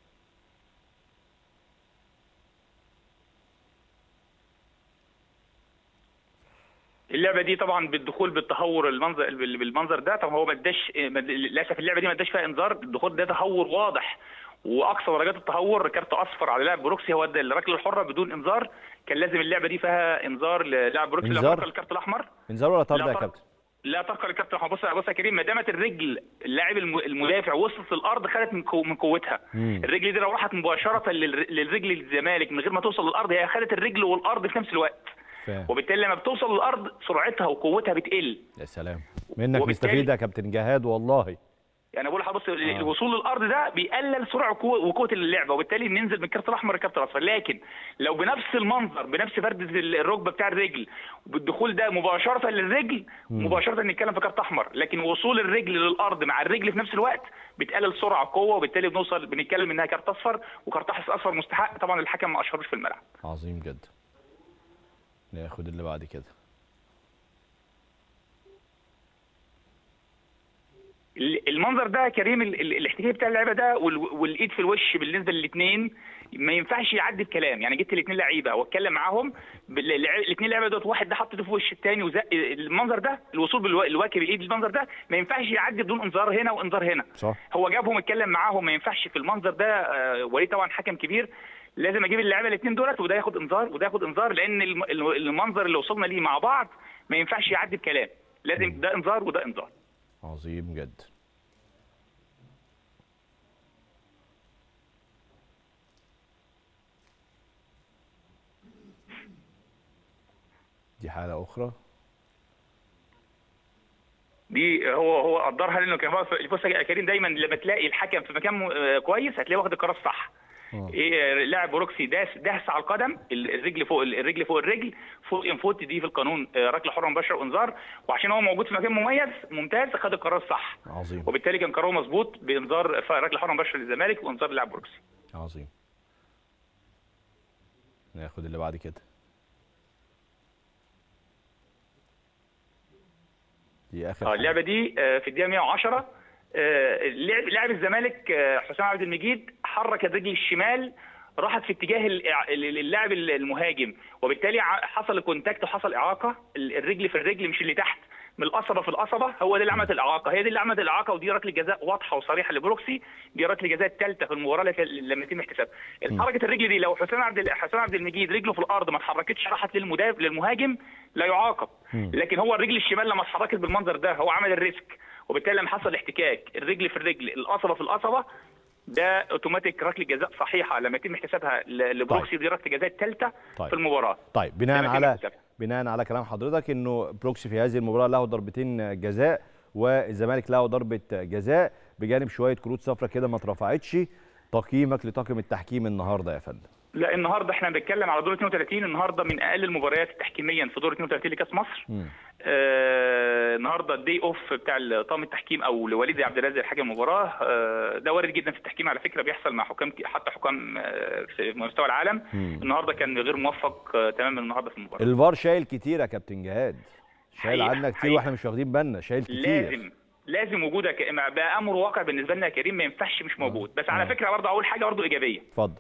اللعبه دي طبعا بالدخول بالتهور المنظر بالمنظر ده طبعا هو ما اداش للاسف اللعبه دي ما اداش فيها انذار الدخول ده تهور واضح واقصى درجات التهور كارت اصفر على لاعب بروكسي هو ادى الركله الحره بدون انذار كان لازم اللعبه دي فيها انذار للاعب بروكسي لو إنذار؟ ترك الكارت الاحمر انذار ولا طرد لا يا طرد. كابتن لا ترك الكارت الاحمر بص بص يا كريم ما دامت الرجل اللاعب الم- المدافع وصلت للارض خدت من قو- من قوتها مم. الرجل دي لو راحت مباشره للر- للرجل الزمالك من غير ما توصل للارض هي خدت الرجل والارض في نفس الوقت فاهم وبالتالي لما بتوصل للارض سرعتها وقوتها بتقل يا سلام منك وبالتالي- مستفيد يا كابتن جهاد والله يعني بقول لحضرتك بص الوصول للارض ده بيقلل سرعه وقوه وقوه اللعبه وبالتالي ننزل من الكارت الاحمر للكارت الاصفر لكن لو بنفس المنظر بنفس فرده الركبه بتاع الرجل بالدخول ده مباشره للرجل مباشره نتكلم في كارت احمر لكن وصول الرجل للارض مع الرجل في نفس الوقت بتقلل سرعه وقوه وبالتالي بنوصل بنتكلم انها كارت اصفر وكارت اصفر مستحق طبعا الحكم ما اشهروش في الملعب عظيم جدا ناخد اللي بعد كده المنظر ده يا كريم ال- ال- الاحتكاك بتاع اللعبه ده وال- والايد في الوش بالنسبه للاثنين ما ينفعش يعدي بكلام يعني جبت الاثنين لعيبه واتكلم معاهم الاثنين لعيبه دوت واحد ده حط ده في وش الثاني وزق المنظر ده الوصول بالوا- الواكب الايد المنظر ده ما ينفعش يعدي بدون انذار هنا وانذار هنا صح هو جابهم اتكلم معاهم ما ينفعش في المنظر ده آه، وليد طبعا حكم كبير لازم اجيب اللعيبه الاثنين دولت وده ياخد انذار وده ياخد انذار لان الم- الم- المنظر اللي وصلنا ليه مع بعض ما ينفعش يعدي بكلام لازم ده انذار وده انذار عظيم جدا دي حالة أخرى دي هو هو قدرها لانه كان واقف- بص يا كريم دايما لما تلاقي الحكم في مكان م- آه، كويس هتلاقيه واخد القرار الصح آه. ايه لاعب بروكسي داس داس على القدم ال- الرجل فوق الرجل فوق الرجل فوق انفوت دي في القانون آه، ركله حره مباشره وانذار وعشان هو موجود في مكان مميز ممتاز خد القرار الصح عظيم وبالتالي كان قراره مظبوط بانذار ف- ركله حره مباشره للزمالك وانذار لاعب بروكسي عظيم ناخد اللي بعد كده دي آخر اه حاجة. اللعبه دي آه، في الدقيقه 110 آه، لعب لاعب الزمالك آه، حسام عبد المجيد حرك الرجل الشمال راحت في اتجاه الإع- ال- اللاعب المهاجم وبالتالي ع- حصل كونتاكت وحصل اعاقه ال- الرجل في الرجل مش اللي تحت من القصبه في القصبه هو ده اللي عملت الاعاقه هي دي اللي عملت الاعاقه ودي ركله جزاء واضحه وصريحه لبروكسي دي ركله جزاء الثالثه في المباراه لك- لما يتم احتسابها حركه الرجل دي لو حسام عبد ال- حسام عبد المجيد رجله في الارض ما اتحركتش راحت للمدافع للمهاجم لا يعاقب لكن هو الرجل الشمال لما اتحركت بالمنظر ده هو عمل الريسك وبالتالي لما حصل احتكاك الرجل في الرجل القصبه في القصبه ده اوتوماتيك ركله جزاء صحيحه لما يتم احتسابها ل- لبروكسي دي ركله جزاء الثالثه طيب. في المباراه طيب بناء لما يتم على احتسابها. بناء على كلام حضرتك انه بروكسي في هذه المباراه له ضربتين جزاء والزمالك له ضربه جزاء بجانب شويه كروت صفراء كده ما اترفعتش تقييمك لطاقم التحكيم النهارده يا فندم لا النهارده احنا بنتكلم على دور 32 النهارده من اقل المباريات تحكيميا في دور 32 لكاس مصر مم. آه، النهارده الدي اوف بتاع طاقم التحكيم او لوليد عبد الرازق حكم المباراه آه، ده وارد جدا في التحكيم على فكره بيحصل مع حكام ك- حتى حكام آه، في مستوى العالم مم. النهارده كان غير موفق آه، تماما النهارده في المباراه الفار شايل كتير يا كابتن جهاد شايل حقيقة- عنا كتير حقيقة. واحنا مش واخدين بالنا شايل كتير لازم لازم وجودك بقى امر واقع بالنسبه لنا يا كريم ما ينفعش مش موجود بس على آه. فكره برضه اقول حاجه برضه ايجابيه اتفضل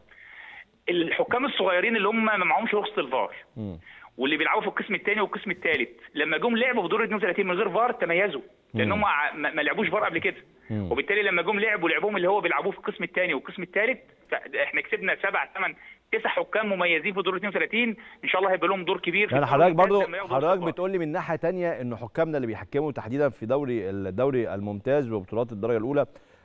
الحكام الصغيرين اللي هم ما معهمش رخصه الفار مم. واللي بيلعبوا في القسم الثاني والقسم الثالث لما جم لعبوا في دور 32 من غير فار تميزوا لان مم. هم ع- ما ما لعبوش فار قبل كده مم. وبالتالي لما جم لعبوا لعبهم اللي هو بيلعبوه في القسم الثاني والقسم الثالث احنا كسبنا سبع ثمان تسع حكام مميزين في دور 32 ان شاء الله هيبقى لهم دور كبير في يعني الدوري حضرتك الممتاز برضو لما ياخدوا حضرتك الفار. بتقول لي من ناحيه تانية ان حكامنا اللي بيحكموا تحديدا في دوري الدوري الممتاز وبطولات الدرجه الاولى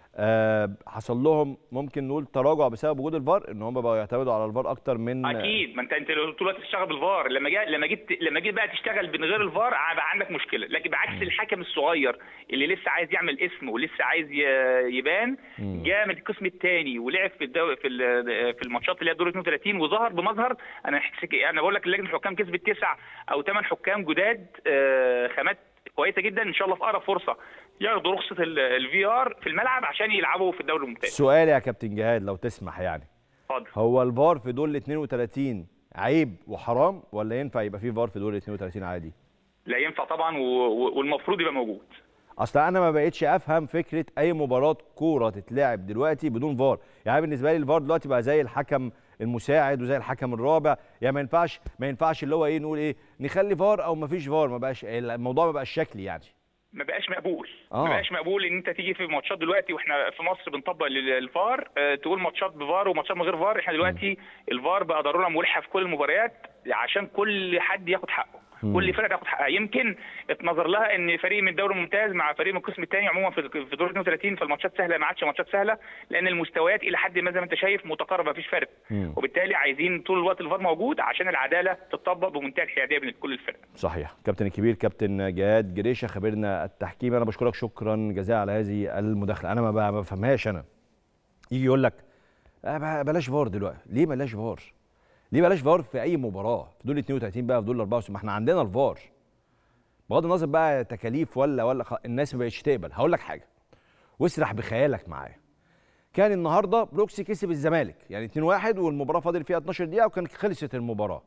آه حصل لهم ممكن نقول تراجع بسبب وجود الفار ان هم بقوا يعتمدوا على الفار اكتر من اكيد ما انت انت لو طول الوقت تشتغل بالفار لما جاء لما جيت لما جيت بقى تشتغل من غير الفار بقى عندك مشكله لكن بعكس الحكم الصغير اللي لسه عايز يعمل اسم ولسه عايز ي- يبان مم. جاء من القسم الثاني ولعب في الدو... في ال- في الماتشات اللي هي دور 32 وظهر بمظهر انا حسك... انا بقول لك لجنه الحكام كسبت تسع او ثمان حكام جداد آه، خامات كويسه جدا ان شاء الله في اقرب فرصه ياخدوا رخصه الفي ار في الملعب عشان يلعبوا في الدوري الممتاز سؤال يا كابتن جهاد لو تسمح يعني اتفضل هو الفار في دور ال 32 عيب وحرام ولا ينفع يبقى فيه فار في دور ال 32 عادي؟ لا ينفع طبعا و... و- والمفروض يبقى موجود اصل انا ما بقتش افهم فكره اي مباراه كوره تتلعب دلوقتي بدون فار يعني بالنسبه لي الفار دلوقتي بقى زي الحكم المساعد وزي الحكم الرابع يعني ما ينفعش ما ينفعش اللي هو ايه نقول ايه نخلي فار او ما فيش فار ما بقاش الموضوع ما بقاش شكلي يعني ما بقاش مقبول آه. ما بقاش مقبول ان انت تيجي في ماتشات دلوقتي واحنا في مصر بنطبق ال- الفار آه، تقول ماتشات بفار وماتشات من غير فار احنا دلوقتي الفار بقى ضروره ملحه في كل المباريات عشان كل حد ياخد حقه مم. كل فرقه تاخد حقها يمكن اتنظر لها ان فريق من الدوري الممتاز مع فريق من القسم الثاني عموما في في دور 32 فالماتشات سهله ما عادش ماتشات سهله لان المستويات الى حد ما زي ما انت شايف متقاربه مفيش فرق مم. وبالتالي عايزين طول الوقت الفار موجود عشان العداله تطبق بمنتهى الحياديه بين كل الفرق صحيح كابتن الكبير كابتن جهاد جريشه خبيرنا التحكيم انا بشكرك شكرا جزيلا على هذه المداخله انا ما ب- ما بفهمهاش انا يجي يقول لك آه ب- بلاش فار دلوقتي ليه بلاش فار ليه بلاش فار في اي مباراه في دول 32 بقى في دول 64 ما احنا عندنا الفار بغض النظر بقى تكاليف ولا ولا خ... الناس ما بقتش تقبل هقول لك حاجه واسرح بخيالك معايا كان النهارده بروكسي كسب الزمالك يعني 2-1 والمباراه فاضل فيها 12 دقيقه وكانت خلصت المباراه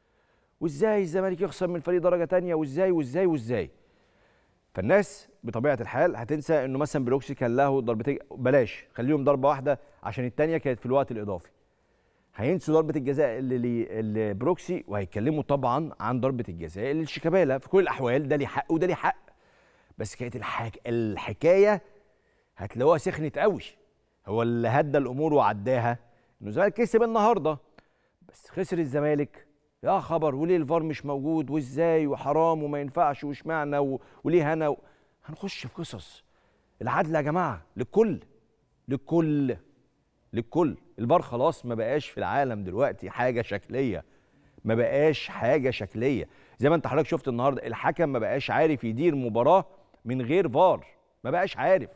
وازاي الزمالك يخسر من فريق درجه تانية وازاي وازاي وازاي فالناس بطبيعه الحال هتنسى انه مثلا بروكسي كان له ضربتين بلاش خليهم ضربه واحده عشان الثانيه كانت في الوقت الاضافي هينسوا ضربه الجزاء اللي لي- لبروكسي وهيتكلموا طبعا عن ضربه الجزاء اللي لشيكابالا في كل الاحوال ده ليه حق وده ليه حق بس كانت الحك... الحكايه هتلاقوها سخنت قوي هو اللي هدى الامور وعداها انه الزمالك كسب النهارده بس خسر الزمالك يا خبر وليه الفار مش موجود وازاي وحرام وما ينفعش واشمعنى و... وليه هنا و... هنخش في قصص العدل يا جماعه للكل للكل للكل الفار خلاص ما بقاش في العالم دلوقتي حاجه شكليه ما بقاش حاجه شكليه زي ما انت حضرتك شفت النهارده الحكم ما بقاش عارف يدير مباراه من غير فار ما بقاش عارف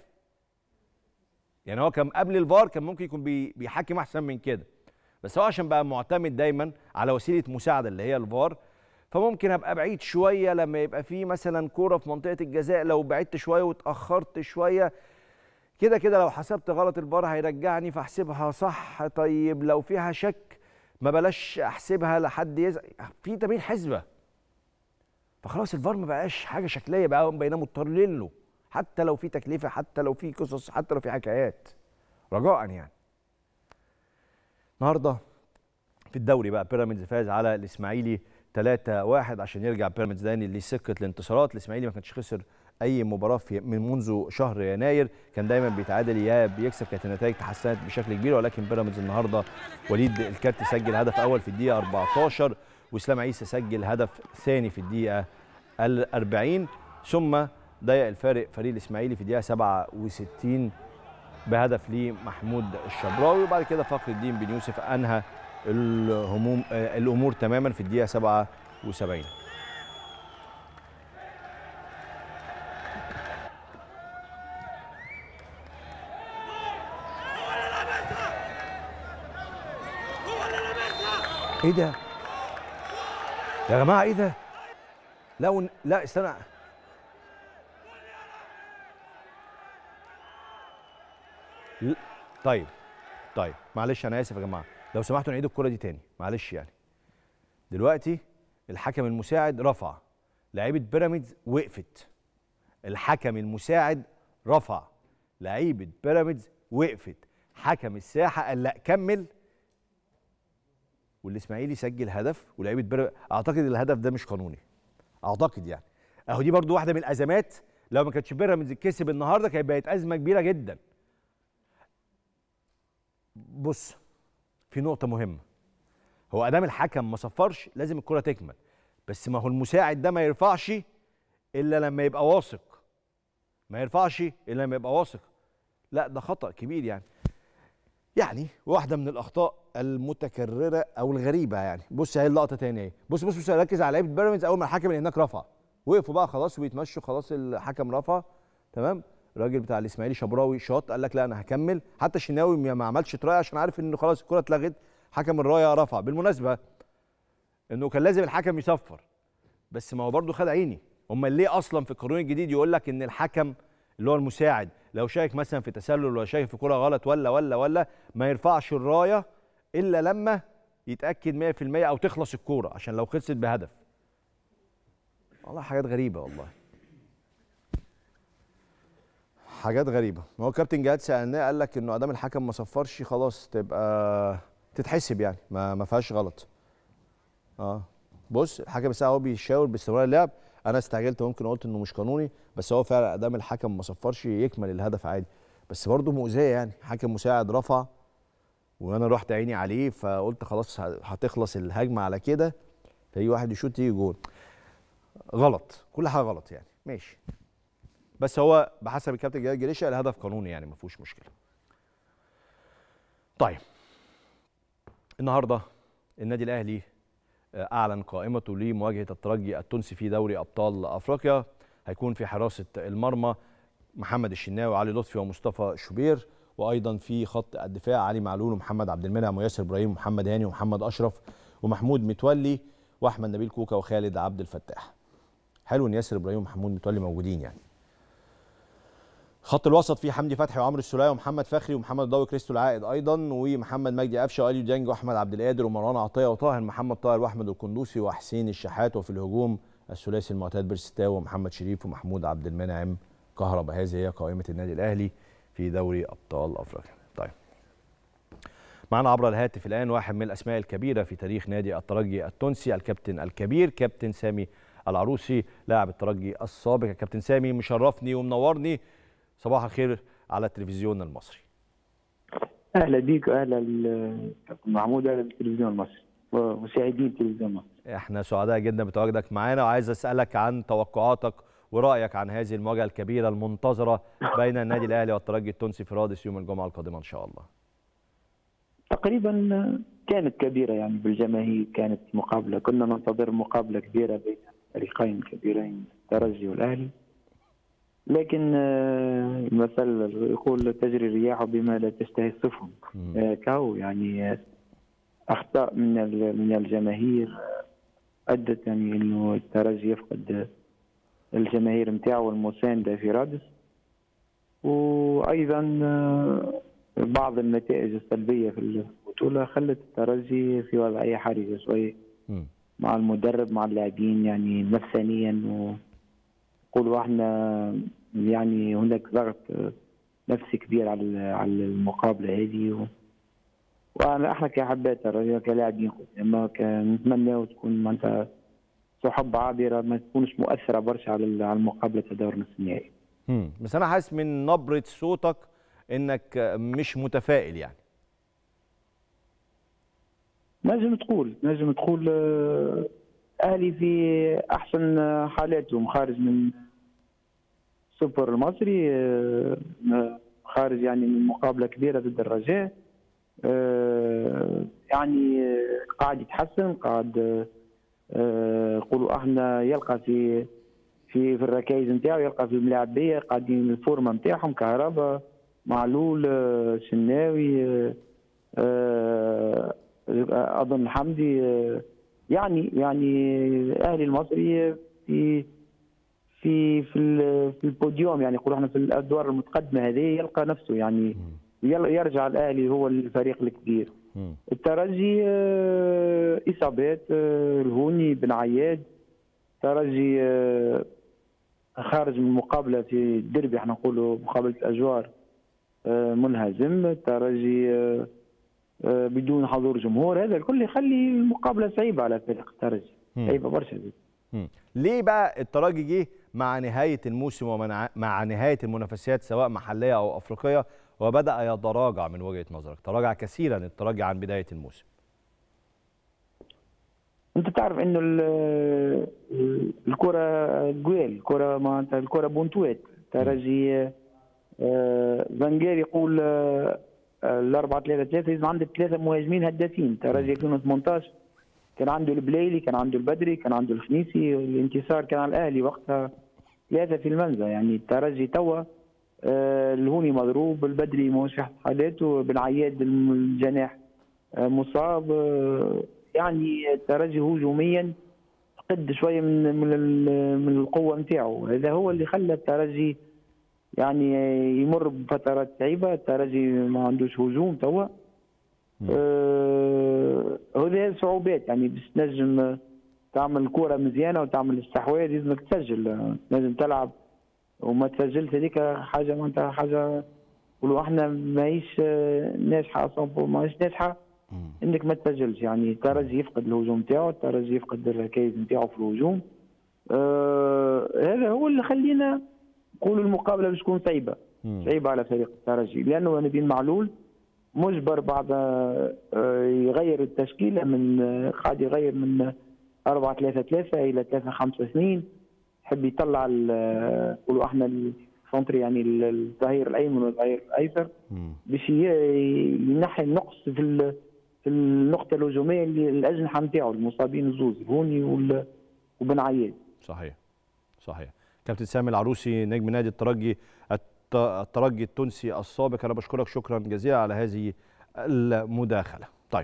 يعني هو كان قبل الفار كان ممكن يكون بي- بيحكم احسن من كده بس هو عشان بقى معتمد دايما على وسيله مساعده اللي هي الفار فممكن ابقى بعيد شويه لما يبقى في مثلا كوره في منطقه الجزاء لو بعدت شويه واتاخرت شويه كده كده لو حسبت غلط الفار هيرجعني فاحسبها صح طيب لو فيها شك ما بلاش احسبها لحد يز... في تمرين حسبه فخلاص الفار ما بقاش حاجه شكليه بقى بقينا مضطرين له حتى لو في تكلفه حتى لو في قصص حتى لو في حكايات رجاء يعني النهارده في الدوري بقى بيراميدز فاز على الاسماعيلي 3-1 عشان يرجع بيراميدز تاني لسكه الانتصارات الاسماعيلي ما كانش خسر اي مباراه في من منذ شهر يناير كان دايما بيتعادل يا بيكسب كانت النتائج تحسنت بشكل كبير ولكن بيراميدز النهارده وليد الكارت سجل هدف اول في الدقيقه 14 واسلام عيسى سجل هدف ثاني في الدقيقه ال 40 ثم ضيق الفارق فريق الاسماعيلي في الدقيقه 67 بهدف لمحمود الشبراوي وبعد كده فخر الدين بن يوسف انهى الهموم آه، الامور تماما في الدقيقه 77 ايه ده يا جماعه ايه ده لا ون... لا استنى ل- طيب طيب معلش انا اسف يا جماعه لو سمحتوا نعيد الكره دي تاني معلش يعني دلوقتي الحكم المساعد رفع لعيبه بيراميدز وقفت الحكم المساعد رفع لعيبه بيراميدز وقفت حكم الساحه قال لا كمل والاسماعيلي سجل هدف ولعيبه بيراميدز اعتقد الهدف ده مش قانوني اعتقد يعني اهو دي برضو واحده من الازمات لو ما كانتش بيراميدز كسب النهارده كانت بقت ازمه كبيره جدا بص في نقطه مهمه هو ادام الحكم ما صفرش لازم الكره تكمل بس ما هو المساعد ده ما يرفعش الا لما يبقى واثق ما يرفعش الا لما يبقى واثق لا ده خطا كبير يعني يعني واحده من الاخطاء المتكرره او الغريبه يعني بص اهي اللقطه تاني اهي بص بص بص ركز على لعيبه بيراميدز اول ما الحكم اللي هناك رفع وقفوا بقى خلاص ويتمشوا خلاص الحكم رفع تمام الراجل بتاع الاسماعيلي شبراوي شاط قال لك لا انا هكمل حتى الشناوي ما ما عملش تراي عشان عارف ان خلاص الكره اتلغت حكم الرايه رفع بالمناسبه انه كان لازم الحكم يصفر بس ما هو برضه خد عيني امال ليه اصلا في القانون الجديد يقول لك ان الحكم اللي هو المساعد لو شايك مثلا في تسلل ولا شايف في كره غلط ولا ولا ولا ما يرفعش الرايه الا لما يتاكد 100% او تخلص الكوره عشان لو خلصت بهدف والله حاجات غريبه والله حاجات غريبه ما هو كابتن جهاد سالناه قال لك انه ادام الحكم ما صفرش خلاص تبقى تتحسب يعني ما ما فيهاش غلط اه بص الحكم الساعه هو بيشاور باستمرار اللعب انا استعجلت ممكن قلت انه مش قانوني بس هو فعلا ادام الحكم ما صفرش يكمل الهدف عادي بس برضه مؤذيه يعني حكم مساعد رفع وانا رحت عيني عليه فقلت خلاص ه- هتخلص الهجمه على كده فيجي واحد يشوط يجي جول غلط كل حاجه غلط يعني ماشي بس هو بحسب الكابتن جلال جريشة الهدف قانوني يعني ما فيهوش مشكله طيب النهارده النادي الاهلي آه، اعلن قائمته لمواجهه الترجي التونسي في دوري ابطال افريقيا هيكون في حراسه المرمى محمد الشناوي وعلي لطفي ومصطفى شوبير وايضا في خط الدفاع علي معلول ومحمد عبد المنعم وياسر ابراهيم ومحمد هاني ومحمد اشرف ومحمود متولي واحمد نبيل كوكا وخالد عبد الفتاح حلو ان ياسر ابراهيم ومحمود متولي موجودين يعني خط الوسط فيه حمدي فتحي وعمرو السوليه ومحمد فخري ومحمد ضوي كريستو العائد ايضا ومحمد مجدي قفشه واليو ديانج واحمد عبد القادر ومروان عطيه وطاهر محمد طاهر واحمد القندوسي وحسين الشحات وفي الهجوم الثلاثي المعتاد بيرستاو ومحمد شريف ومحمود عبد المنعم كهربا هذه هي قائمه النادي الاهلي في دوري ابطال افريقيا طيب معنا عبر الهاتف الان واحد من الاسماء الكبيره في تاريخ نادي الترجي التونسي الكابتن الكبير كابتن سامي العروسي لاعب الترجي السابق يا كابتن سامي مشرفني ومنورني صباح الخير على التلفزيون المصري اهلا بيك واهلا ال- كابتن محمود اهلا بالتلفزيون المصري ومشاهدين التلفزيون المصري احنا سعداء جدا بتواجدك معانا وعايز اسالك عن توقعاتك ورايك عن هذه المواجهه الكبيره المنتظره بين النادي الاهلي والترجي التونسي في رادس يوم الجمعه القادمه ان شاء الله تقريبا كانت كبيره يعني بالجماهير كانت مقابله كنا ننتظر مقابله كبيره بين فريقين كبيرين الترجي والاهلي لكن آه، المثل يقول تجري الرياح بما لا تشتهي السفن مم. آه، كاو يعني آه، اخطاء من ال- من الجماهير آه، ادت يعني انه الترجي يفقد آه، الجماهير نتاعو المسانده في رادس وايضا آه، بعض النتائج السلبيه في البطوله خلت الترجي في وضعيه حرجه شويه مم. مع المدرب مع اللاعبين يعني نفسانيا ويقولوا احنا يعني هناك ضغط آه، نفسي كبير على على المقابله هذه و... وانا احنا كحبات الترجي كلاعبين اما نتمنى تكون معناتها صحب عابره ما تكونش مؤثره برشا على ال- على المقابله دور نصف النهائي مم. بس انا حاسس من نبره صوتك انك مش متفائل يعني نجم تقول نجم تقول آه، اهلي في احسن آه، حالاتهم خارج من السوبر المصري آه، آه، خارج يعني من مقابله كبيره ضد الرجاء آه، يعني آه، قاعد يتحسن قاعد آه، آه، يقولوا احنا يلقى في في في الركائز نتاعو يلقى في الملاعبيه قاعدين الفورمه نتاعهم كهرباء معلول آه، شناوي آه، آه، اظن حمدي آه، يعني يعني الاهلي المصري في في في ال- في البوديوم يعني يقولوا احنا في الادوار المتقدمه هذه يلقى نفسه يعني يل- يرجع الاهلي هو الفريق الكبير مم. الترجي آه، اصابات آه، الهوني بن عياد الترجي آه، خارج من مقابله في الدربي احنا نقولوا مقابله الاجوار آه، منهزم الترجي آه، آه، بدون حضور جمهور هذا الكل يخلي المقابله صعيبه على فريق الترجي مم. صعيبه برشا مم. ليه بقى الترجي جه مع نهايه الموسم ومع مع نهايه المنافسات سواء محليه او افريقيه وبدا يتراجع من وجهه نظرك تراجع كثيرا الترجي عن بدايه الموسم انت تعرف انه ال- الكره جويل الكره معناتها الكره بونتوات ترجي آه، فانجير يقول آه، آه، الأربعة ثلاثة ثلاثة لازم عندك ثلاثة مهاجمين هدافين ترجي 2018 كان عنده البليلي كان عنده البدري كان عنده الخنيسي الانتصار كان على الأهلي وقتها ثلاثة في المنزل يعني الترجي توا آه، الهوني مضروب البدري مش في حالاته بن عياد الم- الجناح آه، مصاب آه، يعني الترجي هجوميا قد شويه من من ال- من القوه نتاعو هذا هو اللي خلى الترجي يعني يمر بفترات صعيبه الترجي ما عندوش هجوم توا آه، هذه صعوبات يعني باش تنجم تعمل كوره مزيانه وتعمل استحواذ لازمك تسجل آه، لازم تلعب وما تسجلش هذيك حاجه معناتها حاجه نقولوا احنا ماهيش آه، ناجحه اصلا ماهيش ناجحه مم. انك ما تسجلش يعني الترجي يفقد الهجوم نتاعو الترجي يفقد الركائز نتاعو في الهجوم آه هذا هو اللي خلينا نقولوا المقابله باش تكون صعيبه مم. صعيبه على فريق الترجي لانه نبيل معلول مجبر بعد آه، يغير التشكيله من آه، قاعد يغير من 4 3 3 الى 3 5 2 يحب يطلع ال- آه، نقولوا احنا السونتري يعني ال- الظهير الايمن والظهير الايسر مم. باش ي- ينحي النقص في ال- في النقطه الهجوميه اللي الاجنحه نتاعو المصابين الزوز هوني وال- وبن عياد صحيح صحيح كابتن سامي العروسي نجم نادي الترجي الت- الترجي التونسي السابق انا بشكرك شكرا جزيلا على هذه المداخله طيب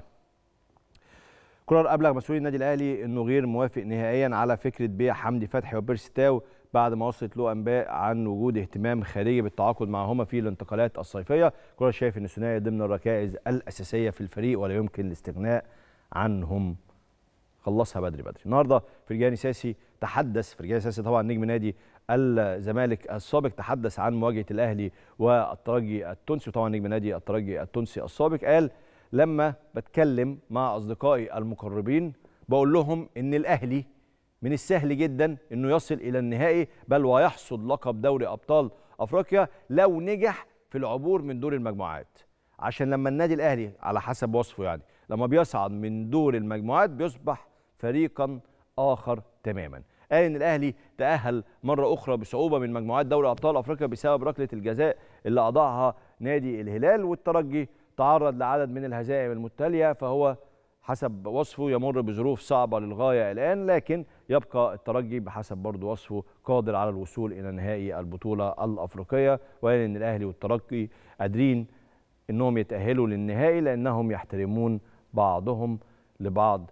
كولر ابلغ مسؤولي النادي الاهلي انه غير موافق نهائيا على فكره بيع حمدي فتحي وبيرسي تاو بعد ما وصلت له انباء عن وجود اهتمام خارجي بالتعاقد معهما في الانتقالات الصيفيه كولر شايف ان الثنائي ضمن الركائز الاساسيه في الفريق ولا يمكن الاستغناء عنهم خلصها بدري بدري النهارده فرجاني ساسي تحدث فرجاني ساسي طبعا نجم نادي الزمالك السابق تحدث عن مواجهه الاهلي والترجي التونسي وطبعا نجم نادي الترجي التونسي السابق قال لما بتكلم مع اصدقائي المقربين بقول لهم ان الاهلي من السهل جدا انه يصل الى النهائي بل ويحصد لقب دوري ابطال افريقيا لو نجح في العبور من دور المجموعات عشان لما النادي الاهلي على حسب وصفه يعني لما بيصعد من دور المجموعات بيصبح فريقا اخر تماما قال ان الاهلي تاهل مره اخرى بصعوبه من مجموعات دوري ابطال افريقيا بسبب ركله الجزاء اللي اضاعها نادي الهلال والترجي تعرض لعدد من الهزائم المتتاليه فهو حسب وصفه يمر بظروف صعبه للغايه الان لكن يبقى الترجي بحسب برضه وصفه قادر على الوصول الى نهائي البطوله الافريقيه وقال ان الاهلي والترجي قادرين انهم يتاهلوا للنهائي لانهم يحترمون بعضهم لبعض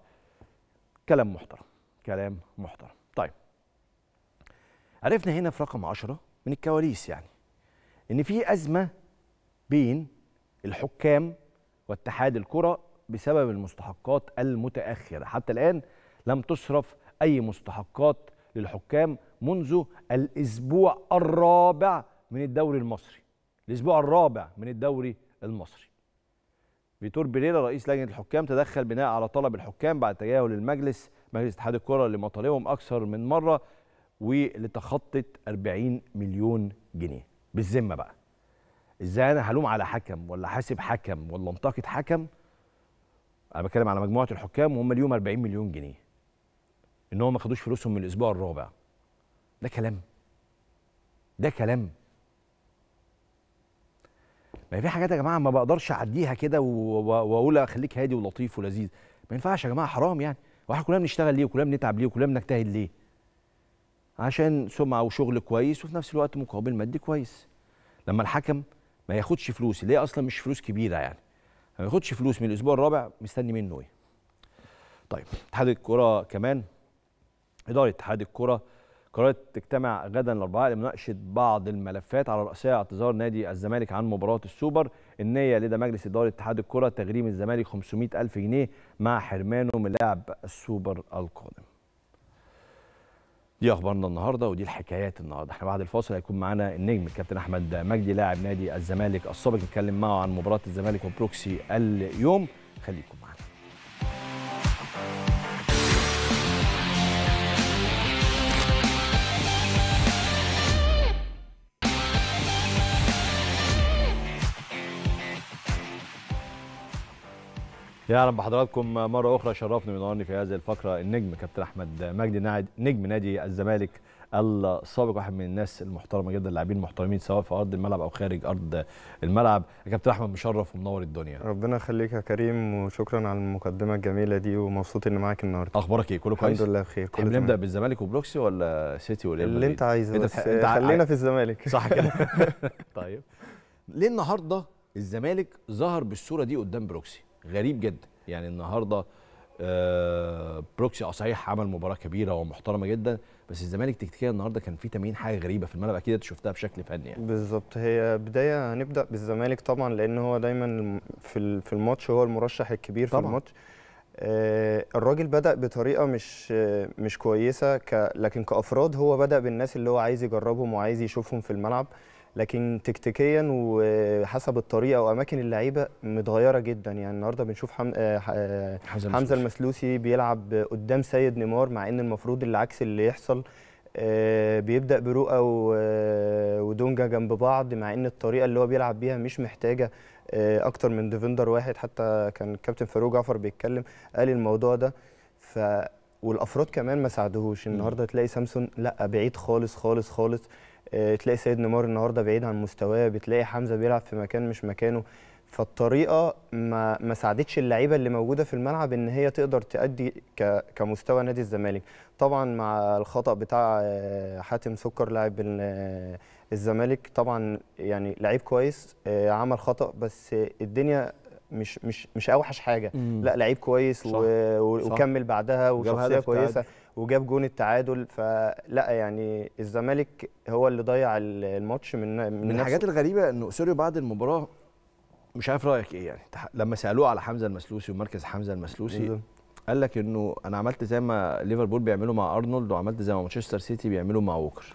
كلام محترم كلام محترم طيب عرفنا هنا في رقم عشرة من الكواليس يعني ان في ازمه بين الحكام واتحاد الكره بسبب المستحقات المتاخره حتى الان لم تصرف اي مستحقات للحكام منذ الاسبوع الرابع من الدوري المصري الاسبوع الرابع من الدوري المصري فيتور بيريرا رئيس لجنه الحكام تدخل بناء على طلب الحكام بعد تجاهل المجلس مجلس اتحاد الكره لمطالبهم اكثر من مره واللي تخطت 40 مليون جنيه بالذمه بقى ازاي انا هلوم على حكم ولا حاسب حكم ولا انتقد حكم انا بتكلم على مجموعه الحكام وهم اليوم 40 مليون جنيه ان هم ما خدوش فلوسهم من الاسبوع الرابع ده كلام ده كلام ما في حاجات يا جماعه ما بقدرش اعديها كده و- و- واقول خليك هادي ولطيف ولذيذ ما ينفعش يا جماعه حرام يعني واحنا كلنا بنشتغل ليه وكلنا بنتعب ليه وكلنا بنجتهد ليه عشان سمعه وشغل كويس وفي نفس الوقت مقابل مادي كويس لما الحكم ما ياخدش فلوس اللي هي اصلا مش فلوس كبيره يعني ما ياخدش فلوس من الاسبوع الرابع مستني منه ايه طيب اتحاد الكره كمان اداره اتحاد الكره قررت تجتمع غدا الاربعاء لمناقشه بعض الملفات على راسها اعتذار نادي الزمالك عن مباراه السوبر النيه لدى مجلس اداره اتحاد الكره تغريم الزمالك 500 الف جنيه مع حرمانه من لعب السوبر القادم دي اخبارنا النهارده ودي الحكايات النهارده احنا بعد الفاصل هيكون معانا النجم الكابتن احمد مجدي لاعب نادي الزمالك السابق نتكلم معه عن مباراه الزمالك وبروكسي اليوم خليكم معانا يا اهلا بحضراتكم مره اخرى شرفني وينورني في هذه الفقره النجم كابتن احمد مجدي ناعد نجم نادي الزمالك السابق واحد من الناس المحترمه جدا اللاعبين المحترمين سواء في ارض الملعب او خارج ارض الملعب يا كابتن احمد مشرف ومنور الدنيا ربنا يخليك يا كريم وشكرا على المقدمه الجميله دي ومبسوط اني معاك النهارده اخبارك ايه كله كويس الحمد لله بخير تحب نبدا بالزمالك وبروكسي ولا سيتي ولا اللي انت عايزه انت بس تح- انت ع- خلينا في الزمالك صح كده طيب ليه النهارده الزمالك ظهر بالصوره دي قدام بروكسي غريب جدا يعني النهارده آه، بروكسي اه صحيح عمل مباراه كبيره ومحترمه جدا بس الزمالك تكتيكيا النهارده كان في تمرين حاجه غريبه في الملعب اكيد انت شفتها بشكل فني يعني بالظبط هي بدايه هنبدا بالزمالك طبعا لان هو دايما الم- في ال- في الماتش هو المرشح الكبير في طبعاً. الماتش آه، الراجل بدا بطريقه مش آه، مش كويسه ك لكن كافراد هو بدا بالناس اللي هو عايز يجربهم وعايز يشوفهم في الملعب لكن تكتيكيا وحسب الطريقه واماكن اللعيبه متغيره جدا يعني النهارده بنشوف حم... آه، ح- آه، حمزه المسلوسي. المسلوسي بيلعب قدام سيد نيمار مع ان المفروض العكس اللي يحصل آه، بيبدا برؤى و- آه، ودونجا جنب بعض مع ان الطريقه اللي هو بيلعب بيها مش محتاجه آه، اكتر من ديفندر واحد حتى كان الكابتن فاروق جعفر بيتكلم قال الموضوع ده ف والافراد كمان ما ساعدوهوش النهارده تلاقي سامسون لا بعيد خالص خالص خالص آه، تلاقي سيد نيمار النهارده بعيد عن مستواه بتلاقي حمزه بيلعب في مكان مش مكانه فالطريقه ما ما ساعدتش اللعيبه اللي موجوده في الملعب ان هي تقدر تأدي ك- كمستوى نادي الزمالك طبعا مع الخطأ بتاع آه، حاتم سكر لاعب ال- آه، الزمالك طبعا يعني لعيب كويس آه، عمل خطأ بس الدنيا مش مش مش اوحش حاجه مم. لا لعيب كويس صح. و... و... صح. وكمل بعدها وجاب وشخصيه هدف كويسه تعادل. وجاب جون التعادل فلا يعني الزمالك هو اللي ضيع ال- الماتش من من, من نفسه. الحاجات الغريبه انه اسوريو بعد المباراه مش عارف رايك ايه يعني تح- لما سالوه على حمزه المسلوسي ومركز حمزه المسلوسي بالظبط. قال لك انه انا عملت زي ما ليفربول بيعملوا مع ارنولد وعملت زي ما مانشستر سيتي بيعملوا مع ووكر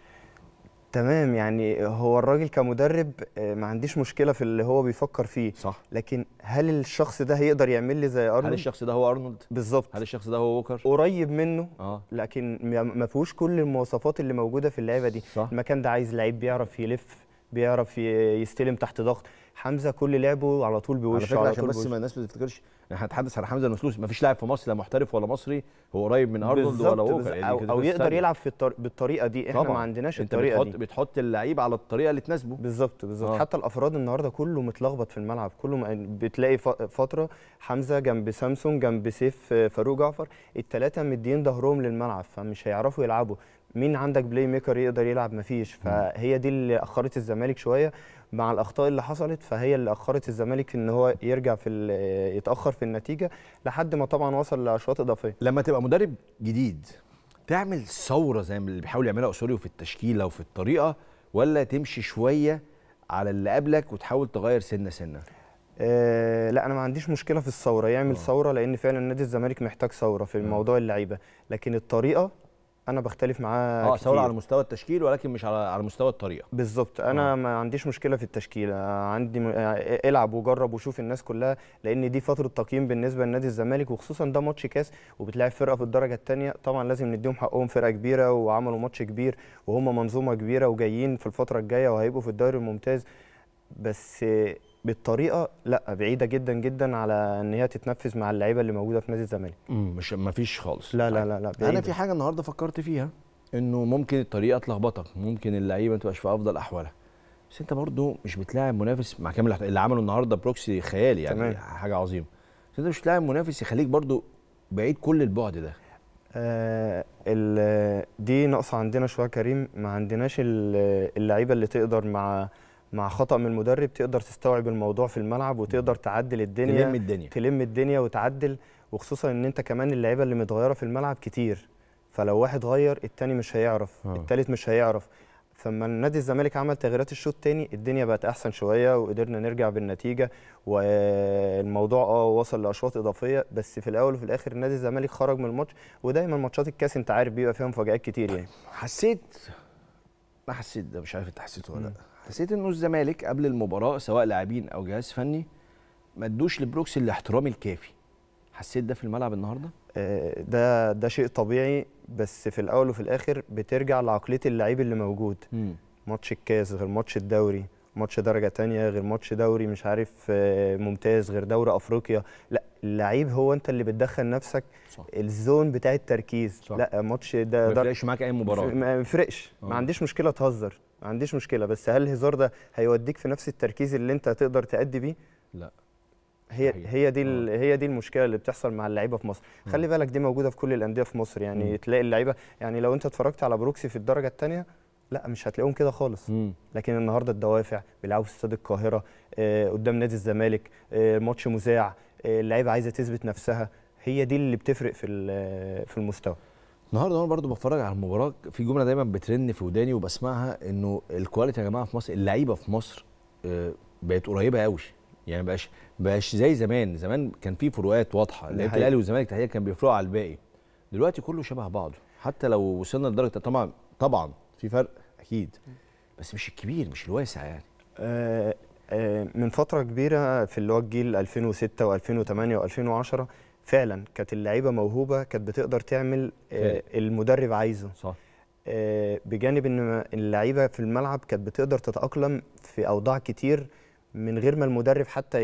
تمام يعني هو الراجل كمدرب آه، ما عنديش مشكله في اللي هو بيفكر فيه صح لكن هل الشخص ده هيقدر يعمل لي زي هل ارنولد الشخص ده هو ارنولد بالظبط هل الشخص ده هو ووكر قريب منه اه لكن ما- ما فيهوش كل المواصفات اللي موجوده في اللعيبه دي صح المكان ده عايز لعيب بيعرف يلف بيعرف ي- يستلم تحت ضغط حمزه كل لعبه على طول على بوشه فكره على عشان طول بس بوشه ما الناس ما تفتكرش احنا هنتحدث عن حمزه المسلوسي ما فيش لاعب في مصر لا محترف ولا مصري هو قريب من ارنولد بالظبط، ولا ووكر بالظبط. يعني او, كده أو بس يقدر ثانية. يلعب في الطر... بالطريقه دي احنا طبعاً. ما عندناش انت الطريقه بتحط دي بتحط اللعيب على الطريقه اللي تناسبه بالظبط بالظبط آه. حتى الافراد النهارده كله متلخبط في الملعب كله م- بتلاقي ف- فتره حمزه جنب سامسون جنب سيف آه، فاروق جعفر الثلاثه مدين ظهرهم للملعب فمش هيعرفوا يلعبوا مين عندك بلاي ميكر يقدر يلعب مفيش فهي دي اللي اخرت الزمالك شويه مع الاخطاء اللي حصلت فهي اللي اخرت الزمالك ان هو يرجع في ال- يتاخر في النتيجه لحد ما طبعا وصل لاشواط اضافيه لما تبقى مدرب جديد تعمل ثوره زي ما اللي بيحاول يعملها اسوريو في التشكيله وفي الطريقه ولا تمشي شويه على اللي قبلك وتحاول تغير سنه سنه آه لا انا ما عنديش مشكله في الثوره يعمل آه. ثوره لان فعلا نادي الزمالك محتاج ثوره في موضوع اللعيبه لكن الطريقه انا بختلف معاه اه كتير. ثوره على مستوى التشكيل ولكن مش على على مستوى الطريقه بالظبط انا آه. آه. ما عنديش مشكله في التشكيله عندي م... آه، العب وجرب وشوف الناس كلها لان دي فتره تقييم بالنسبه لنادي الزمالك وخصوصا ده ماتش كاس وبتلاعب فرقه في الدرجه الثانيه طبعا لازم نديهم حقهم فرقه كبيره وعملوا ماتش كبير وهم منظومه كبيره وجايين في الفتره الجايه وهيبقوا في الدوري الممتاز بس آه، بالطريقه لا بعيده جدا جدا على ان هي تتنفذ مع اللعيبه اللي موجوده في نادي الزمالك امم مش ما فيش خالص لا لا طيب. لا لا انا بعيدة. في حاجه النهارده فكرت فيها انه ممكن الطريقه تلخبطك ممكن اللعيبه ما تبقاش في افضل احوالها بس انت برضو مش بتلاعب منافس مع كامل الاحترام اللي عمله النهارده بروكسي خيالي يعني تمام. حاجه عظيمه بس انت مش بتلاعب منافس يخليك برضو بعيد كل البعد ده آه ال- دي ناقصه عندنا شويه كريم ما عندناش ال- اللعيبه اللي تقدر مع مع خطأ من المدرب تقدر تستوعب الموضوع في الملعب وتقدر تعدل الدنيا تلم الدنيا تلم الدنيا وتعدل وخصوصا ان انت كمان اللعيبه اللي متغيره في الملعب كتير فلو واحد غير التاني مش هيعرف آه. التالت مش هيعرف فلما نادي الزمالك عمل تغييرات الشوط التاني الدنيا بقت احسن شويه وقدرنا نرجع بالنتيجه والموضوع اه وصل لاشواط اضافيه بس في الاول وفي الاخر نادي الزمالك خرج من الماتش ودايما ماتشات الكاس انت عارف بيبقى فيها مفاجآت كتير يعني حسيت ما حسيت ده مش عارف انت حسيته ولا لا حسيت انه الزمالك قبل المباراه سواء لاعبين او جهاز فني ما ادوش لبروكسي الاحترام الكافي حسيت ده في الملعب النهارده آه، ده ده شيء طبيعي بس في الاول وفي الاخر بترجع لعقليه اللعيب اللي موجود امم ماتش الكاس غير ماتش الدوري ماتش درجة تانية غير ماتش دوري مش عارف آه، ممتاز غير دوري أفريقيا لا اللعيب هو أنت اللي بتدخل نفسك صح الزون بتاع التركيز صح. لا ماتش ما ده ده يفرقش معاك اي مباراه ما يفرقش آه. ما عنديش مشكلة تهزر ما عنديش مشكلة بس هل الهزار ده هيوديك في نفس التركيز اللي أنت تقدر تأدي بيه لا هي صحيح. هي دي ال- هي دي المشكله اللي بتحصل مع اللعيبه في مصر خلي بالك دي موجوده في كل الانديه في مصر يعني مم. تلاقي اللعيبه يعني لو انت اتفرجت على بروكسي في الدرجه الثانيه لا مش هتلاقيهم كده خالص امم لكن النهارده الدوافع بيلعبوا في استاد القاهره آه، قدام نادي الزمالك آه، ماتش مذاع آه، اللعيبه عايزه تثبت نفسها هي دي اللي بتفرق في ال- في المستوى النهارده وانا برضو بتفرج على المباراه في جمله دايما بترن في وداني وبسمعها انه الكواليتي يا جماعه في مصر اللعيبه في مصر آه، بقت قريبه قوي يعني بقاش بقاش زي زمان زمان كان في فروقات واضحه دي لعيبه حقيقة. الاهلي والزمالك تحديدا كان بيفرقوا على الباقي دلوقتي كله شبه بعضه حتى لو وصلنا لدرجه طبعا طبعا في فرق اكيد بس مش الكبير مش الواسع يعني آه، آه، من فتره كبيره في اللي هو الجيل 2006 و2008 و2010 فعلا كانت اللعيبه موهوبه كانت بتقدر تعمل آه، فعلا. المدرب عايزه صح آه، بجانب ان اللعيبه في الملعب كانت بتقدر تتاقلم في اوضاع كتير من غير ما المدرب حتى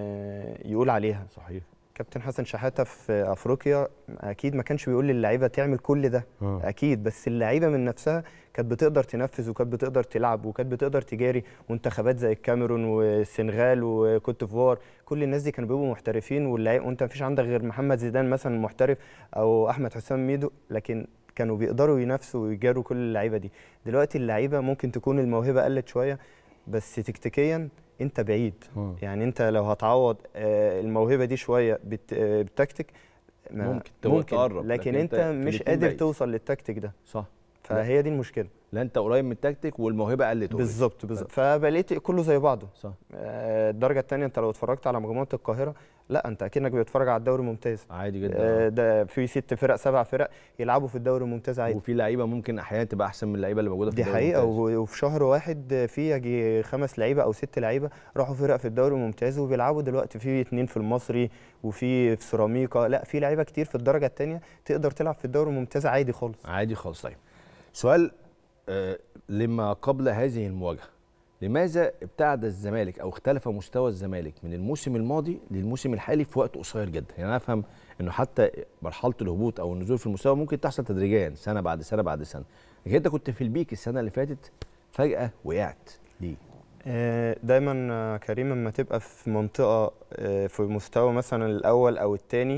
ي- يقول عليها صحيح كابتن حسن شحاته في افريقيا اكيد ما كانش بيقول للعيبه تعمل كل ده آه. اكيد بس اللعيبه من نفسها كانت بتقدر تنفذ وكانت بتقدر تلعب وكانت بتقدر تجاري منتخبات زي الكاميرون والسنغال وكوت ديفوار كل الناس دي كانوا بيبقوا محترفين واللعيبه وانت مفيش عندك غير محمد زيدان مثلا محترف او احمد حسام ميدو لكن كانوا بيقدروا ينافسوا ويجاروا كل اللعيبه دي دلوقتي اللعيبه ممكن تكون الموهبه قلت شويه بس تكتيكيا انت بعيد آه. يعني انت لو هتعوض آه، الموهبه دي شويه بالت- آه، بالتكتيك ما- ممكن تبقى تقرب، لكن, لكن انت انت في مش الاتنين قادر بعيد. توصل للتكتيك ده صح فهي دي المشكله لا انت قريب من التكتيك والموهبه قلت already. بالظبط بالظبط فبقيت كله زي بعضه صح آه، الدرجه الثانيه انت لو اتفرجت على مجموعه القاهره لا انت اكنك بتتفرج على الدوري الممتاز عادي جدا آه، آه. ده في ست فرق سبع فرق يلعبوا في الدوري الممتاز عادي وفي لعيبه ممكن احيانا تبقى احسن من اللعيبه اللي موجوده في دي الدوري حقيقه الممتاز. و- وفي شهر واحد في يجي خمس لعيبه او ست لعيبه راحوا فرق في الدوري الممتاز وبيلعبوا دلوقتي في اتنين في المصري وفي في سيراميكا لا في لعيبه كتير في الدرجه الثانيه تقدر تلعب في الدوري الممتاز عادي خالص عادي خالص طيب سؤال آه لما قبل هذه المواجهه لماذا ابتعد الزمالك او اختلف مستوى الزمالك من الموسم الماضي للموسم الحالي في وقت قصير جدا يعني انا افهم انه حتى مرحله الهبوط او النزول في المستوى ممكن تحصل تدريجيا سنه بعد سنه بعد سنه لكن انت كنت في البيك السنه اللي فاتت فجاه وقعت ليه آه، دايما آه، كريم لما تبقى في منطقه آه، في مستوى مثلا الاول او الثاني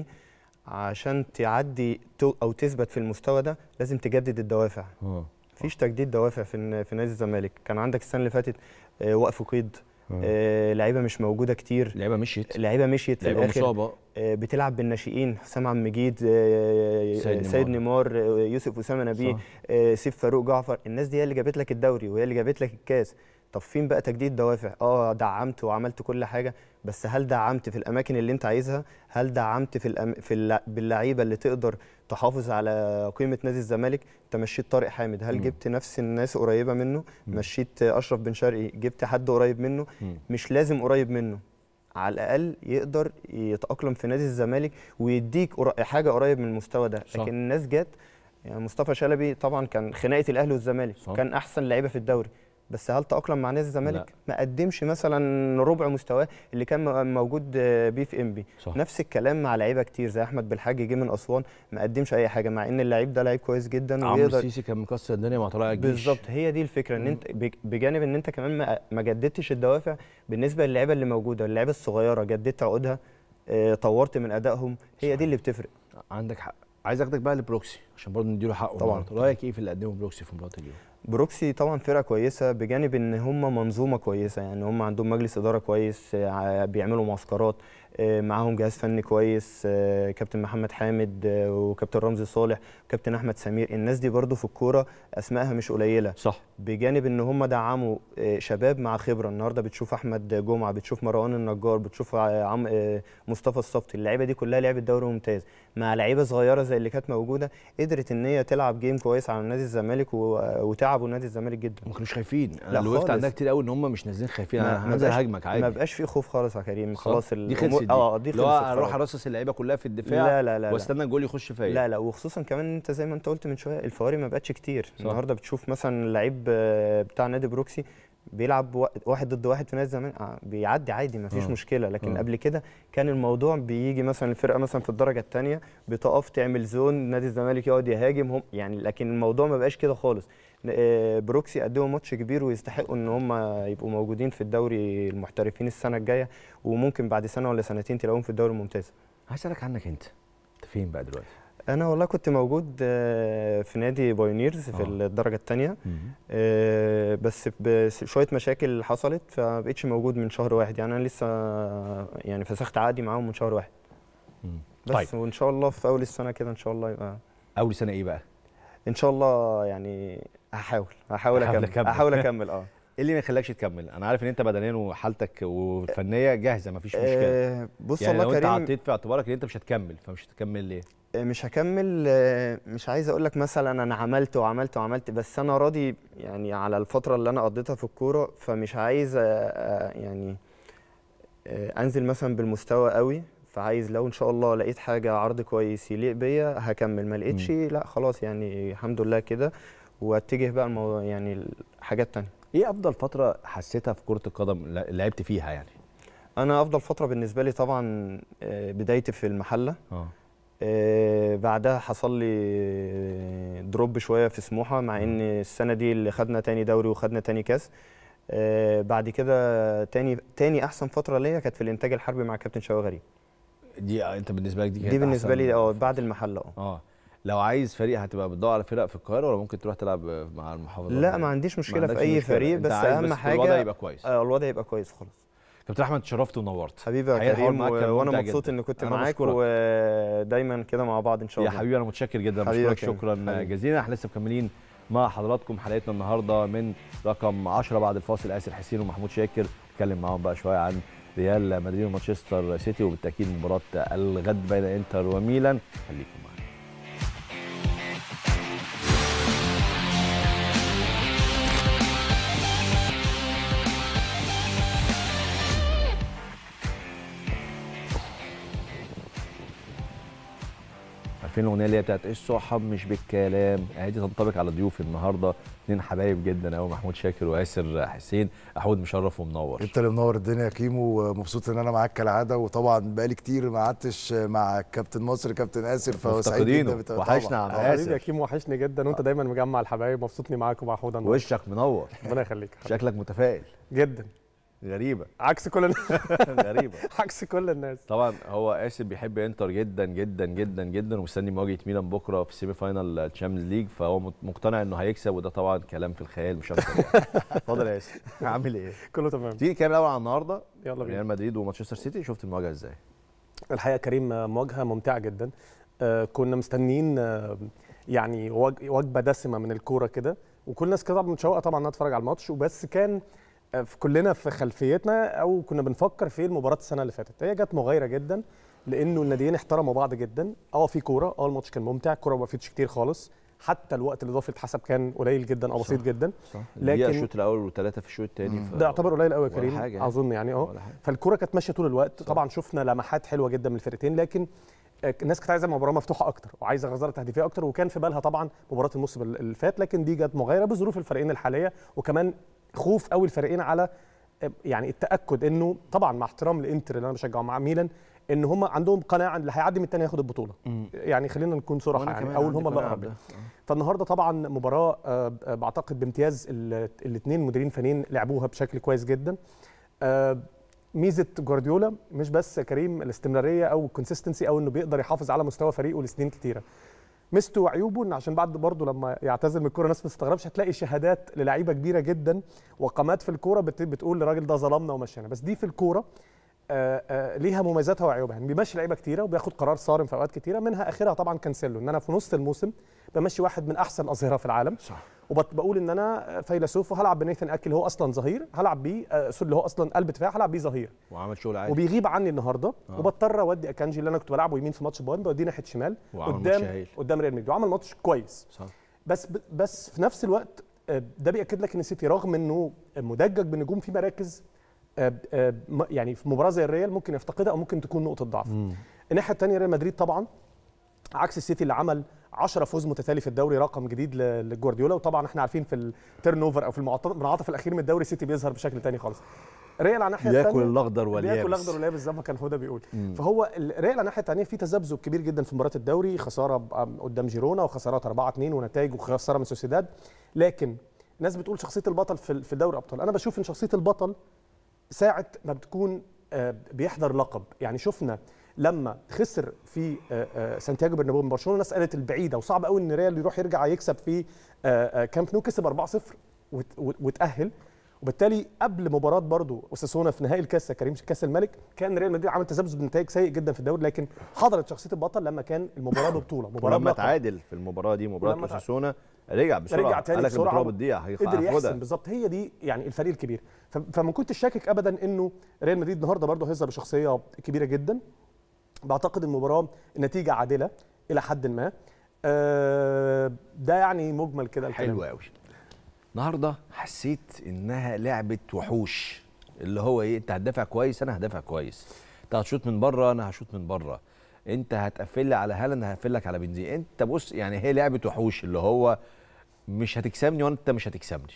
عشان تعدي تو- او تثبت في المستوى ده لازم تجدد الدوافع اه مفيش تجديد دوافع في الن- في نادي الزمالك كان عندك السنه اللي فاتت آه، وقف قيد آه، لعيبه مش موجوده كتير اللعيبه مشيت لعيبه مشيت في لعيبه الاخر مصابه آه، بتلعب بالناشئين حسام عبد المجيد آه، سيد آه، سيد نيمار. نيمار آه، يوسف اسامه نبيه صح. آه، سيف فاروق جعفر الناس دي هي اللي جابت لك الدوري وهي اللي جابت لك الكاس طب فين بقى تجديد دوافع اه دعمت وعملت كل حاجه بس هل دعمت في الاماكن اللي انت عايزها هل دعمت في الأم... في الل... باللعيبه اللي تقدر تحافظ على قيمه نادي الزمالك انت مشيت طارق حامد هل مم. جبت نفس الناس قريبه منه مم. مشيت اشرف بن شرقي جبت حد قريب منه مم. مش لازم قريب منه على الاقل يقدر يتاقلم في نادي الزمالك ويديك قر- حاجه قريب من المستوى ده صح. لكن الناس جت يعني مصطفى شلبي طبعا كان خناقه الاهلي والزمالك صح. كان احسن لعيبه في الدوري بس هل تاقلم مع نادي الزمالك ما قدمش مثلا ربع مستواه اللي كان م- موجود آه، بيه في انبي صح. نفس الكلام مع لعيبه كتير زي احمد بالحاج جه من اسوان ما قدمش اي حاجه مع ان اللعيب ده لعيب كويس جدا عمرو ويقدر السيسي كان مكسر الدنيا مع طلائع الجيش بالظبط هي دي الفكره ان انت بج- بجانب ان انت كمان ما, ما جددتش الدوافع بالنسبه للعيبه اللي موجوده اللعيبه الصغيره جددت عقودها آه، طورت من ادائهم هي دي اللي بتفرق عندك حق عايز اخدك بقى لبروكسي عشان برضه نديله حقه طبعاً. النهاردة. رايك ايه في اللي قدمه بروكسي في مباراه اليوم بروكسي طبعا فرقه كويسه بجانب ان هم منظومه كويسه يعني هم عندهم مجلس اداره كويس آه، بيعملوا معسكرات آه، معاهم جهاز فني كويس آه، كابتن محمد حامد آه، وكابتن رمزي صالح وكابتن احمد سمير الناس دي برضو في الكوره اسمائها مش قليله صح بجانب ان هم دعموا آه، شباب مع خبره النهارده بتشوف احمد جمعه بتشوف مروان النجار بتشوف ع- عم آه، مصطفى الصفتي اللعيبه دي كلها لعبت دوري ممتاز مع لعيبه صغيره زي اللي كانت موجوده قدرت ان هي تلعب جيم كويس على نادي الزمالك و- وتعبوا نادي الزمالك جدا ما كانوش خايفين انا لا اللي وقفت خالص. عندها كتير قوي ان هم مش نازلين خايفين ما- انا ما هنزل بقاش- هاجمك عادي ما بقاش في خوف خالص يا كريم صح؟ خلاص دي الأمور- خلصت دي اه دي اللي هو خلصت اروح خلاص. ارصص اللعيبه كلها في الدفاع لا لا لا لا. واستنى الجول يخش فيا لا لا وخصوصا كمان انت زي ما انت قلت من شويه الفوارق ما بقتش كتير صح. النهارده بتشوف مثلا لعيب آه، بتاع نادي بروكسي بيلعب وا- واحد ضد واحد في نادي الزمالك آه، بيعدي عادي ما فيش آه. مشكله لكن آه. قبل كده كان الموضوع بيجي مثلا الفرقه مثلا في الدرجه الثانيه بتقف تعمل زون نادي الزمالك يقعد يهاجم هم يعني لكن الموضوع ما بقاش كده خالص آه، بروكسي قدموا ماتش كبير ويستحقوا ان هم يبقوا موجودين في الدوري المحترفين السنه الجايه وممكن بعد سنه ولا سنتين تلاقوهم في الدوري الممتاز عايز اسالك عنك انت انت فين بقى دلوقتي انا والله كنت موجود آه، في نادي بايونيرز في آه. الدرجه الثانيه آه، بس بشويه مشاكل حصلت فبقيتش موجود من شهر واحد يعني انا لسه يعني فسخت عقدي معاهم من شهر واحد مم. بس طيب. وان شاء الله في اول السنه كده ان شاء الله يبقى اول سنه ايه بقى ان شاء الله يعني هحاول هحاول هحاول اكمل أكمل. هحاول اكمل اه ايه اللي ما يخليكش تكمل انا عارف ان انت بدنيا وحالتك وفنيه جاهزه مفيش مشكله آه، بص يعني لو والله انت كريم حطيت في اعتبارك ان انت مش هتكمل فمش هتكمل ليه آه، مش هكمل آه، مش عايز اقول لك مثلا انا عملت وعملت وعملت بس انا راضي يعني على الفتره اللي انا قضيتها في الكوره فمش عايز آه، آه، يعني آه، انزل مثلا بالمستوى قوي فعايز لو ان شاء الله لقيت حاجه عرض كويس يليق بيا هكمل ما لقيتش لا خلاص يعني الحمد لله كده واتجه بقى الموضوع يعني حاجات تانية ايه افضل فتره حسيتها في كره القدم ل- لعبت فيها يعني انا افضل فتره بالنسبه لي طبعا آه، بدايتي في المحله اه آه، بعدها حصل لي دروب شويه في سموحه مع ان السنه دي اللي خدنا تاني دوري وخدنا تاني كاس آه، بعد كده تاني تاني احسن فتره ليا كانت في الانتاج الحربي مع كابتن شوقي غريب دي انت بالنسبه لك دي كانت دي بالنسبه أحسن لي اه بعد المحله اه اه لو عايز فريق هتبقى بتدور على فرق في القاهره ولا ممكن تروح تلعب مع المحافظات لا ما عنديش مشكله في عندكش اي مشكلة. فريق أنت بس عايز اهم بس حاجه الوضع يبقى كويس آه، الوضع يبقى كويس خلاص كابتن احمد اتشرفت ونورت حبيبي يا حقيقة الحوار كريم معاك و- كان وانا ممتع مبسوط جدا. ان كنت أنا معاك بشكرك. ودايما كده مع بعض ان شاء يا الله حبيبي انا متشكر جدا حبيبي يا بشكرك كريم. شكرا حبيبي. جزيلا احنا لسه مكملين مع حضراتكم حلقتنا النهارده من رقم 10 بعد الفاصل اسر حسين ومحمود شاكر نتكلم معاهم بقى شويه عن ريال مدريد ومانشستر سيتي وبالتاكيد مباراه الغد بين انتر وميلان خليكم معانا عارفين الاغنيه اللي هي بتاعت الصحاب مش بالكلام يعني دي تنطبق على ضيوفي النهارده اثنين حبايب جدا قوي محمود شاكر وياسر حسين احمد مشرف ومنور انت اللي منور الدنيا يا كيمو ومبسوط ان انا معاك كالعاده وطبعا بقالي كتير ما قعدتش مع كابتن مصر كابتن اسر فهو سعيد مفتقدينه. جدا بت- وحشنا طبعاً. عم آه. آسر. حبيبي يا كيمو وحشني جدا وانت دايما مجمع الحبايب مبسوطني معاك ومع حوده النهارده. وشك منور ربنا يخليك حبيبي. شكلك متفائل جدا غريبه عكس كل الناس غريبه عكس كل الناس طبعا هو اسر بيحب انتر جدا جدا جدا جدا ومستني مواجهه ميلان بكره في السيمي فاينال الشامبيونز ليج فهو مت- مقتنع انه هيكسب وده طبعا كلام في الخيال مش اكتر يعني. اتفضل يا ياسر عامل ايه؟ كله تمام تيجي نتكلم الاول عن النهارده يلا بينا ريال مدريد ومانشستر سيتي شفت المواجهه ازاي؟ الحقيقه كريم آه، مواجهه ممتعه جدا آه، كنا مستنيين آه، يعني وج- وجبه دسمه من الكوره كده وكل الناس كده طبعا متشوقه طبعا انها تتفرج على الماتش وبس كان آه، في كلنا في خلفيتنا او كنا بنفكر في المباراه السنه اللي فاتت هي جت مغايره جدا لانه الناديين احترموا بعض جدا اه في كوره اه الماتش كان ممتع الكوره ما فيتش كتير خالص حتى الوقت الاضافي اللي اتحسب كان قليل جدا او بسيط صح. جدا صح لكن- لكن الشوط الاول وثلاثه في الشوط الثاني مم. ده يعتبر قليل قوي يا ولا كريم حاجة يعني. اظن يعني اه ولا حاجة. فالكرة كانت ماشيه طول الوقت صح. طبعا شفنا لمحات حلوه جدا من الفرقتين لكن آه، الناس كانت عايزه مباراه مفتوحه اكتر وعايزه غزاره تهديفيه اكتر وكان في بالها طبعا مباراه الموسم اللي فات لكن دي جت مغايره بظروف الفريقين الحاليه وكمان خوف قوي الفريقين على آه، يعني التاكد انه طبعا مع احترام الانتر اللي انا بشجعه مع ميلان ان هم عندهم قناعه ان اللي هيعدي من الثاني ياخد البطوله يعني خلينا نكون صراحه وأنا يعني كمان او ان عندي هم اللي قناعة اقرب بده. فالنهارده طبعا مباراه آه، آه، بعتقد بامتياز الاثنين مديرين فنيين لعبوها بشكل كويس جدا آه، ميزه جوارديولا مش بس كريم الاستمراريه او الكونسيستنسي او انه بيقدر يحافظ على مستوى فريقه لسنين كتيره ميزته وعيوبه ان عشان بعد برضه لما يعتزل من الكوره الناس ما تستغربش هتلاقي شهادات للعيبه كبيره جدا وقامات في الكوره بت- بتقول الراجل ده ظلمنا ومشينا بس دي في الكوره آه، آه، ليها مميزاتها وعيوبها يعني بيمشي لعيبه كتيره وبياخد قرار صارم في اوقات كتيره منها اخرها طبعا كانسيلو ان انا في نص الموسم بمشي واحد من احسن الاظهره في العالم صح وبقول ان انا فيلسوف وهلعب بنيثن اكل هو اصلا ظهير هلعب بيه آه، سوري اللي هو اصلا قلب دفاع هلعب بيه ظهير وعمل شغل عالي وبيغيب عني النهارده آه. وبضطر اودي اكانجي اللي انا كنت بلعبه يمين في ماتش بايرن بوديه ناحيه شمال وعمل ماتش قدام هايل. قدام ريال مدريد وعمل ماتش كويس صح بس بس في نفس الوقت آه، ده بياكد لك ان السيتي رغم انه مدجج بالنجوم في مراكز آه، آه، م- يعني في مباراه زي الريال ممكن يفتقدها او ممكن تكون نقطه ضعف الناحيه الثانيه ريال مدريد طبعا عكس السيتي اللي عمل 10 فوز متتالي في الدوري رقم جديد ل- لجوارديولا وطبعا احنا عارفين في التيرن اوفر او في المعط- المنعطف الاخير من الدوري السيتي بيظهر بشكل تاني خالص ريال على الناحيه بياكل الثانيه الاخضر واليابس بياكل الاخضر واليابس زي ما كان هدى بيقول فهو الريال على الناحيه الثانيه في تذبذب كبير جدا في مباراه الدوري خساره ب- قدام جيرونا وخسارات 4 2 ونتائج وخساره من سوسيداد لكن الناس بتقول شخصيه البطل في في دوري الابطال انا بشوف ان شخصيه البطل ساعه ما بتكون آه، بيحضر لقب يعني شفنا لما خسر في آه، آه، سانتياغو برنابيو من برشلونه الناس قالت البعيده وصعب قوي ان ريال يروح يرجع يكسب في آه، آه، كامب نو كسب 4-0 وت- وت- وتاهل وبالتالي قبل مباراه برضو اوساسونا في نهائي الكاس يا كريم كاس الملك كان ريال مدريد عامل تذبذب بنتائج سيء جدا في الدوري لكن حضرت شخصيه البطل لما كان المباراه ببطوله مباراه ولما بلقب. تعادل في المباراه دي مباراه ولما تع- اوساسونا رجع بسرعه رجع تاني قال لك بسرعه البطوله بتضيع قدر هياخدها يحسن بالظبط هي دي يعني الفريق الكبير ف- فما كنتش شاكك ابدا انه ريال مدريد النهارده برضه هيظهر بشخصيه كبيره جدا بعتقد المباراه النتيجه عادله الى حد ما آه، ده يعني مجمل كده الكلام. حلو قوي النهارده حسيت انها لعبه وحوش اللي هو ايه انت هتدافع كويس انا هدافع كويس انت هتشوط من بره انا هشوط من بره انت هتقفل لي على هالاند هقفل لك على بنزين انت بص يعني هي لعبه وحوش اللي هو مش هتكسبني وانت مش هتكسبني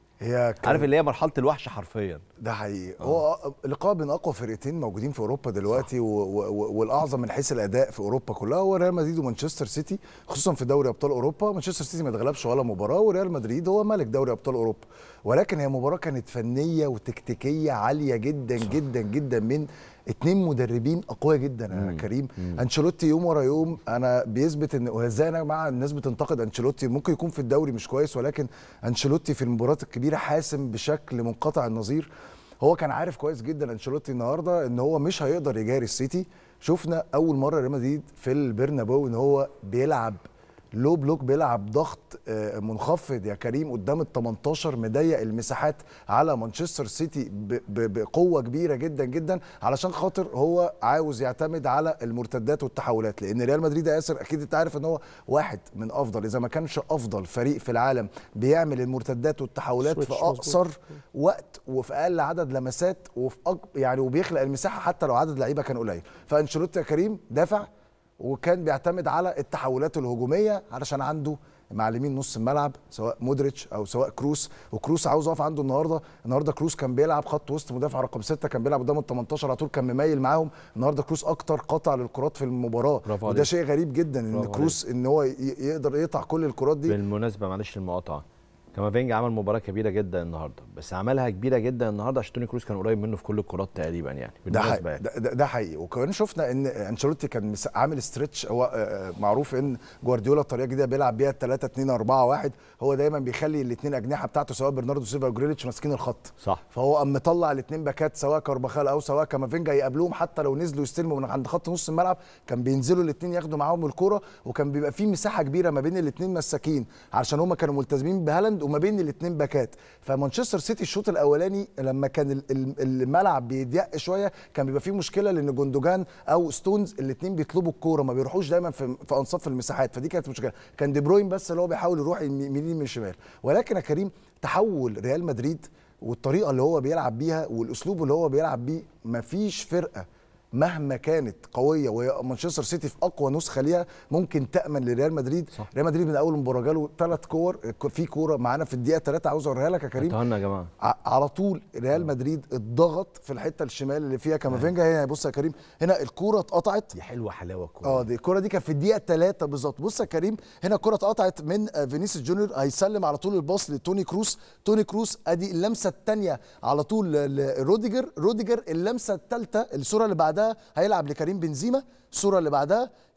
هي كان- عارف اللي هي مرحله الوحش حرفيا ده حقيقي هو لقاء بين اقوى فرقتين موجودين في اوروبا دلوقتي و- و- و- والاعظم من حيث الاداء في اوروبا كلها هو ريال مدريد ومانشستر سيتي خصوصا في دوري ابطال اوروبا مانشستر سيتي ما اتغلبش ولا مباراه وريال مدريد هو ملك دوري ابطال اوروبا ولكن هي مباراه كانت فنيه وتكتيكيه عاليه جدا صح. جدا جدا من اتنين مدربين اقوياء جدا يا كريم انشيلوتي يوم ورا يوم انا بيثبت ان وازاي يا جماعه الناس بتنتقد انشيلوتي ممكن يكون في الدوري مش كويس ولكن انشيلوتي في المباريات الكبيره حاسم بشكل منقطع النظير هو كان عارف كويس جدا انشيلوتي النهارده ان هو مش هيقدر يجاري السيتي شفنا اول مره ريال مدريد في البرنابيو ان هو بيلعب لو بلوك بيلعب ضغط آه، منخفض يا كريم قدام ال 18 مضيق المساحات على مانشستر سيتي ب- ب- بقوه كبيره جدا جدا علشان خاطر هو عاوز يعتمد على المرتدات والتحولات لان ريال مدريد يا ياسر اكيد انت عارف ان هو واحد من افضل اذا ما كانش افضل فريق في العالم بيعمل المرتدات والتحولات في سويتش، مظبوط. اقصر وقت وفي اقل عدد لمسات وفي أك... يعني وبيخلق المساحه حتى لو عدد لعيبه كان قليل فانشيلوتي يا كريم دافع وكان بيعتمد على التحولات الهجوميه علشان عنده معلمين نص الملعب سواء مودريتش او سواء كروس وكروس عاوز اقف عنده النهارده النهارده كروس كان بيلعب خط وسط مدافع رقم ستة كان بيلعب قدام ال 18 على طول كان مميل معاهم النهارده كروس اكتر قطع للكرات في المباراه برافو وده عليك. شيء غريب جدا ان برافو كروس ان هو ي- يقدر يقطع كل الكرات دي بالمناسبه معلش المقاطعه كامافينجا عمل مباراه كبيره جدا النهارده بس عملها كبيره جدا النهارده عشان توني كروس كان قريب منه في كل الكرات تقريبا يعني ده حقيقي بالمناسبه يعني. ده, ده, ده حقيقي وكمان شفنا ان انشيلوتي كان مس- عامل ستريتش هو آه، آه، معروف ان جوارديولا الطريقه الجديده بيلعب بيها 3 2 4 1 هو دايما بيخلي الاثنين اجنحه بتاعته سواء برناردو سيلفا او جريليتش ماسكين الخط صح فهو قام مطلع الاثنين باكات سواء كارباخال او سواء كامافينجا يقابلوهم حتى لو نزلوا يستلموا من عند خط نص الملعب كان بينزلوا الاثنين ياخدوا معاهم الكوره وكان بيبقى في مساحه كبيره ما بين الاثنين مساكين علشان هم كانوا ملتزمين بهالاند وما بين الاثنين باكات فمانشستر سيتي الشوط الاولاني لما كان ال- ال- الملعب بيضيق شويه كان بيبقى فيه مشكله لان جوندوجان او ستونز الاثنين بيطلبوا الكوره ما بيروحوش دايما في, في انصاف المساحات فدي كانت مشكله كان دي بروين بس اللي هو بيحاول يروح يمين يمين من الشمال ولكن يا كريم تحول ريال مدريد والطريقه اللي هو بيلعب بيها والاسلوب اللي هو بيلعب بيه مفيش فرقه مهما كانت قويه وهي مانشستر سيتي في اقوى نسخه ليها ممكن تامن لريال مدريد صح. ريال مدريد من اول مباراه جاله ثلاث كور في كوره معانا في الدقيقه 3 عاوز اوريها لك يا كريم اتهنا يا جماعه ع- على طول ريال مدريد اتضغط في الحته الشمال اللي فيها كامافينجا هنا بص يا كريم هنا الكوره اتقطعت دي حلوه حلاوه الكوره اه دي الكره دي كانت في الدقيقه 3 بالظبط بص يا كريم هنا الكره اتقطعت من آه، فينيسيوس جونيور هيسلم على طول الباص لتوني كروس توني كروس ادي اللمسه الثانيه على طول ل- لروديجر روديجر اللمسه الثالثه الصوره اللي بعدها هيلعب لكريم بنزيما الصوره اللي بعدها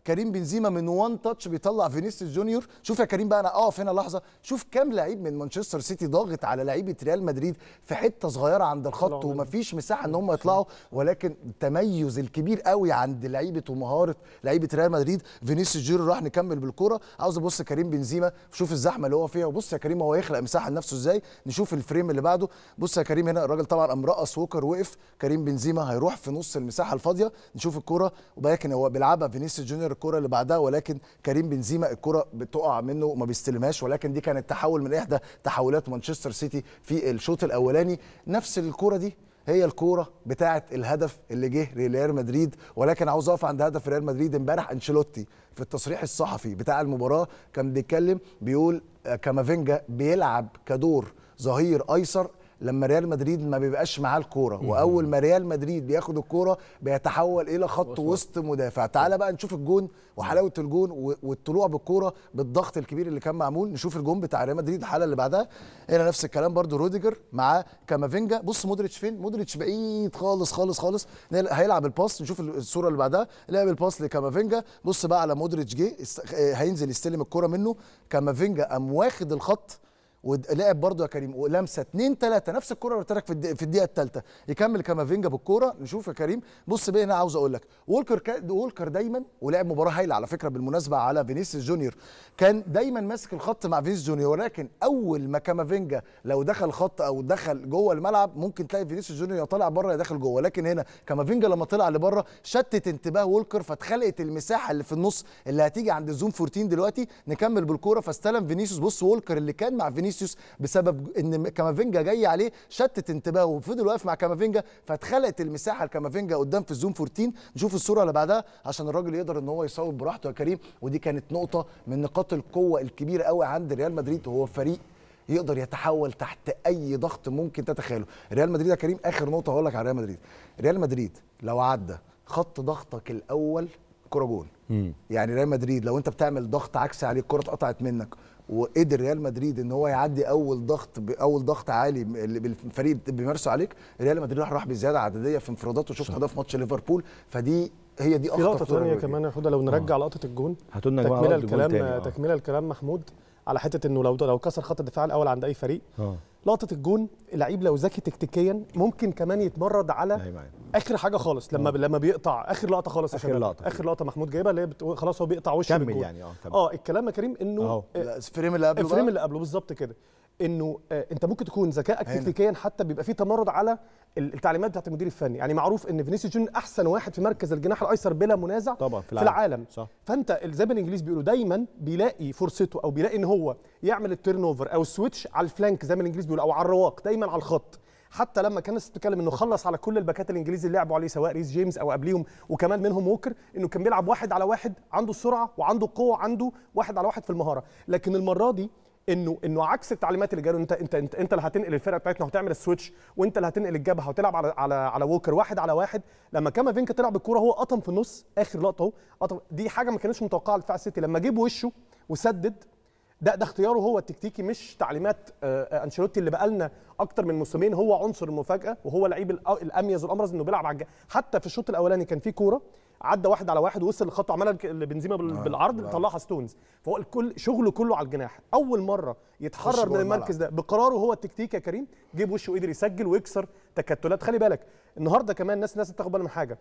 كريم بنزيما من وان تاتش بيطلع فينيسيوس جونيور شوف يا كريم بقى انا اقف هنا لحظه شوف كام لعيب من مانشستر سيتي ضاغط على لعيبه ريال مدريد في حته صغيره عند الخط طلعوا ومفيش مساحه ان هم يطلعوا ولكن التميز الكبير قوي عند لعيبه ومهاره لعيبه ريال مدريد فينيسيوس جونيور راح نكمل بالكوره عاوز ابص كريم بنزيما شوف الزحمه اللي هو فيها وبص يا كريم هو يخلق مساحه لنفسه ازاي نشوف الفريم اللي بعده بص يا كريم هنا الراجل طبعا قام رقص ووكر وقف كريم بنزيما هيروح في نص المساحه الفاضيه نشوف الكوره ولكن هو بيلعبها فينيسيوس جونيور الكوره اللي بعدها ولكن كريم بنزيما الكوره بتقع منه وما بيستلمهاش ولكن دي كانت تحول من احدى تحولات مانشستر سيتي في الشوط الاولاني نفس الكوره دي هي الكوره بتاعه الهدف اللي جه ريال مدريد ولكن عاوز اقف عند هدف ريال مدريد امبارح انشيلوتي في التصريح الصحفي بتاع المباراه كان بيتكلم بيقول آه، كامافينجا بيلعب كدور ظهير ايسر لما ريال مدريد ما بيبقاش معاه الكوره واول ما ريال مدريد بياخد الكوره بيتحول الى خط وسط مدافع تعالى بقى نشوف الجون وحلاوه الجون و- والطلوع بالكوره بالضغط الكبير اللي كان معمول نشوف الجون بتاع ريال مدريد الحاله اللي بعدها هنا نفس الكلام برضو روديجر مع كامافينجا بص مودريتش فين مودريتش بعيد خالص خالص خالص نل- هيلعب الباس نشوف الصوره اللي بعدها لعب الباس لكامافينجا بص بقى على مودريتش جه است- آه، هينزل يستلم الكوره منه كامافينجا قام واخد الخط ولعب برضه يا كريم ولمسه اتنين تلاته نفس الكره اللي قلت لك في الدقيقه, في الدقيقه الثالثه يكمل كامافينجا بالكوره نشوف يا كريم بص بقى هنا عاوز اقول لك وولكر كا وولكر دايما ولعب مباراه هايله على فكره بالمناسبه على فينيسيوس جونيور كان دايما ماسك الخط مع فينيسيوس جونيور ولكن اول ما كامافينجا لو دخل خط او دخل جوه الملعب ممكن تلاقي فينيسيوس جونيور يا طالع بره يا داخل جوه لكن هنا كامافينجا لما طلع لبره شتت انتباه وولكر فاتخلقت المساحه اللي في النص اللي هتيجي عند الزوم 14 دلوقتي نكمل بالكوره فاستلم فينيسيوس بص وولكر اللي كان مع فينيسيوس بسبب ان كامافينجا جاي عليه شتت انتباهه وفضل واقف مع كامافينجا فاتخلقت المساحه لكامافينجا قدام في الزوم 14 نشوف الصوره اللي بعدها عشان الراجل يقدر ان هو يصوب براحته يا كريم ودي كانت نقطه من نقاط القوه الكبيره قوي عند ريال مدريد وهو فريق يقدر يتحول تحت اي ضغط ممكن تتخيله ريال مدريد يا كريم اخر نقطه هقول لك على ريال مدريد ريال مدريد لو عدى خط ضغطك الاول كره جون يعني ريال مدريد لو انت بتعمل ضغط عكسي عليه الكره اتقطعت منك وقدر ريال مدريد ان هو يعدي اول ضغط باول ضغط عالي اللي بالفريق بيمارسه عليك ريال مدريد راح راح بزياده عدديه في انفرادات وشفنا ده في ماتش ليفربول فدي هي دي في اخطر لقطه كرة ثانيه ريال كمان يا حوده لو نرجع لقطه الجون هاتوا لنا يا جماعة تكمله لقطة الجون الكلام تاني، آه. تكمله الكلام محمود على حته انه لو لو كسر خط الدفاع الاول عند اي فريق اه لقطه الجون اللعيب لو ذكي تكتيكيا ممكن كمان يتمرد على ايوه أيوة. اخر حاجه خالص لما لما بيقطع اخر لقطه خالص يا آخر شباب. لقطة. اخر لقطه محمود جايبها اللي هي بتقول خلاص هو بيقطع وشه كمل بالجون. يعني اه كمل اه الكلام يا كريم انه أهو. آه، لا، الفريم اللي قبله الفريم بقى اللي قبله بالظبط كده انه آه انت ممكن تكون ذكائك هنا. تكتيكيا حتى بيبقى فيه تمرد على ال- التعليمات بتاعت المدير الفني يعني معروف ان فينيسيوس جونيور احسن واحد في مركز الجناح الايسر بلا منازع طبعا في في العالم. العالم صح. فانت زي ما الانجليز بيقولوا دايما بيلاقي فرصته او بيلاقي ان هو يعمل التيرن اوفر او السويتش على الفلانك زي ما الانجليز بيقولوا او على الرواق دايما على الخط حتى لما كان الناس بتتكلم انه خلص على كل الباكات الانجليزي اللي لعبوا عليه سواء ريس جيمس او قبليهم وكمان منهم ووكر انه كان بيلعب واحد على واحد عنده السرعه وعنده القوه عنده واحد على واحد في المهاره لكن المره دي انه انه عكس التعليمات اللي جاله انت انت انت, انت اللي هتنقل الفرقه بتاعتنا وهتعمل السويتش وانت اللي هتنقل الجبهه وتلعب على على على ووكر واحد على واحد لما كامافينكا طلع بالكوره هو قطم في النص اخر لقطه اهو قطم دي حاجه ما كانتش متوقعه لدفاع السيتي لما جيب وشه وسدد ده ده اختياره هو التكتيكي مش تعليمات آه، آه، انشيلوتي اللي بقالنا اكتر من موسمين هو عنصر المفاجاه وهو اللعيب الأ- الاميز والامرز انه بيلعب على الج- حتى في الشوط الاولاني كان في كوره عدى واحد على واحد ووصل لخط عملها الك- بنزيما بال- بالعرض طلعها ستونز فهو الكل شغله كله على الجناح اول مره خش يتحرر من جوه المركز ده بقراره هو التكتيك يا كريم جيب وشه وقدر يسجل ويكسر تكتلات خلي بالك النهارده كمان الناس الناس تاخد بالها من حاجه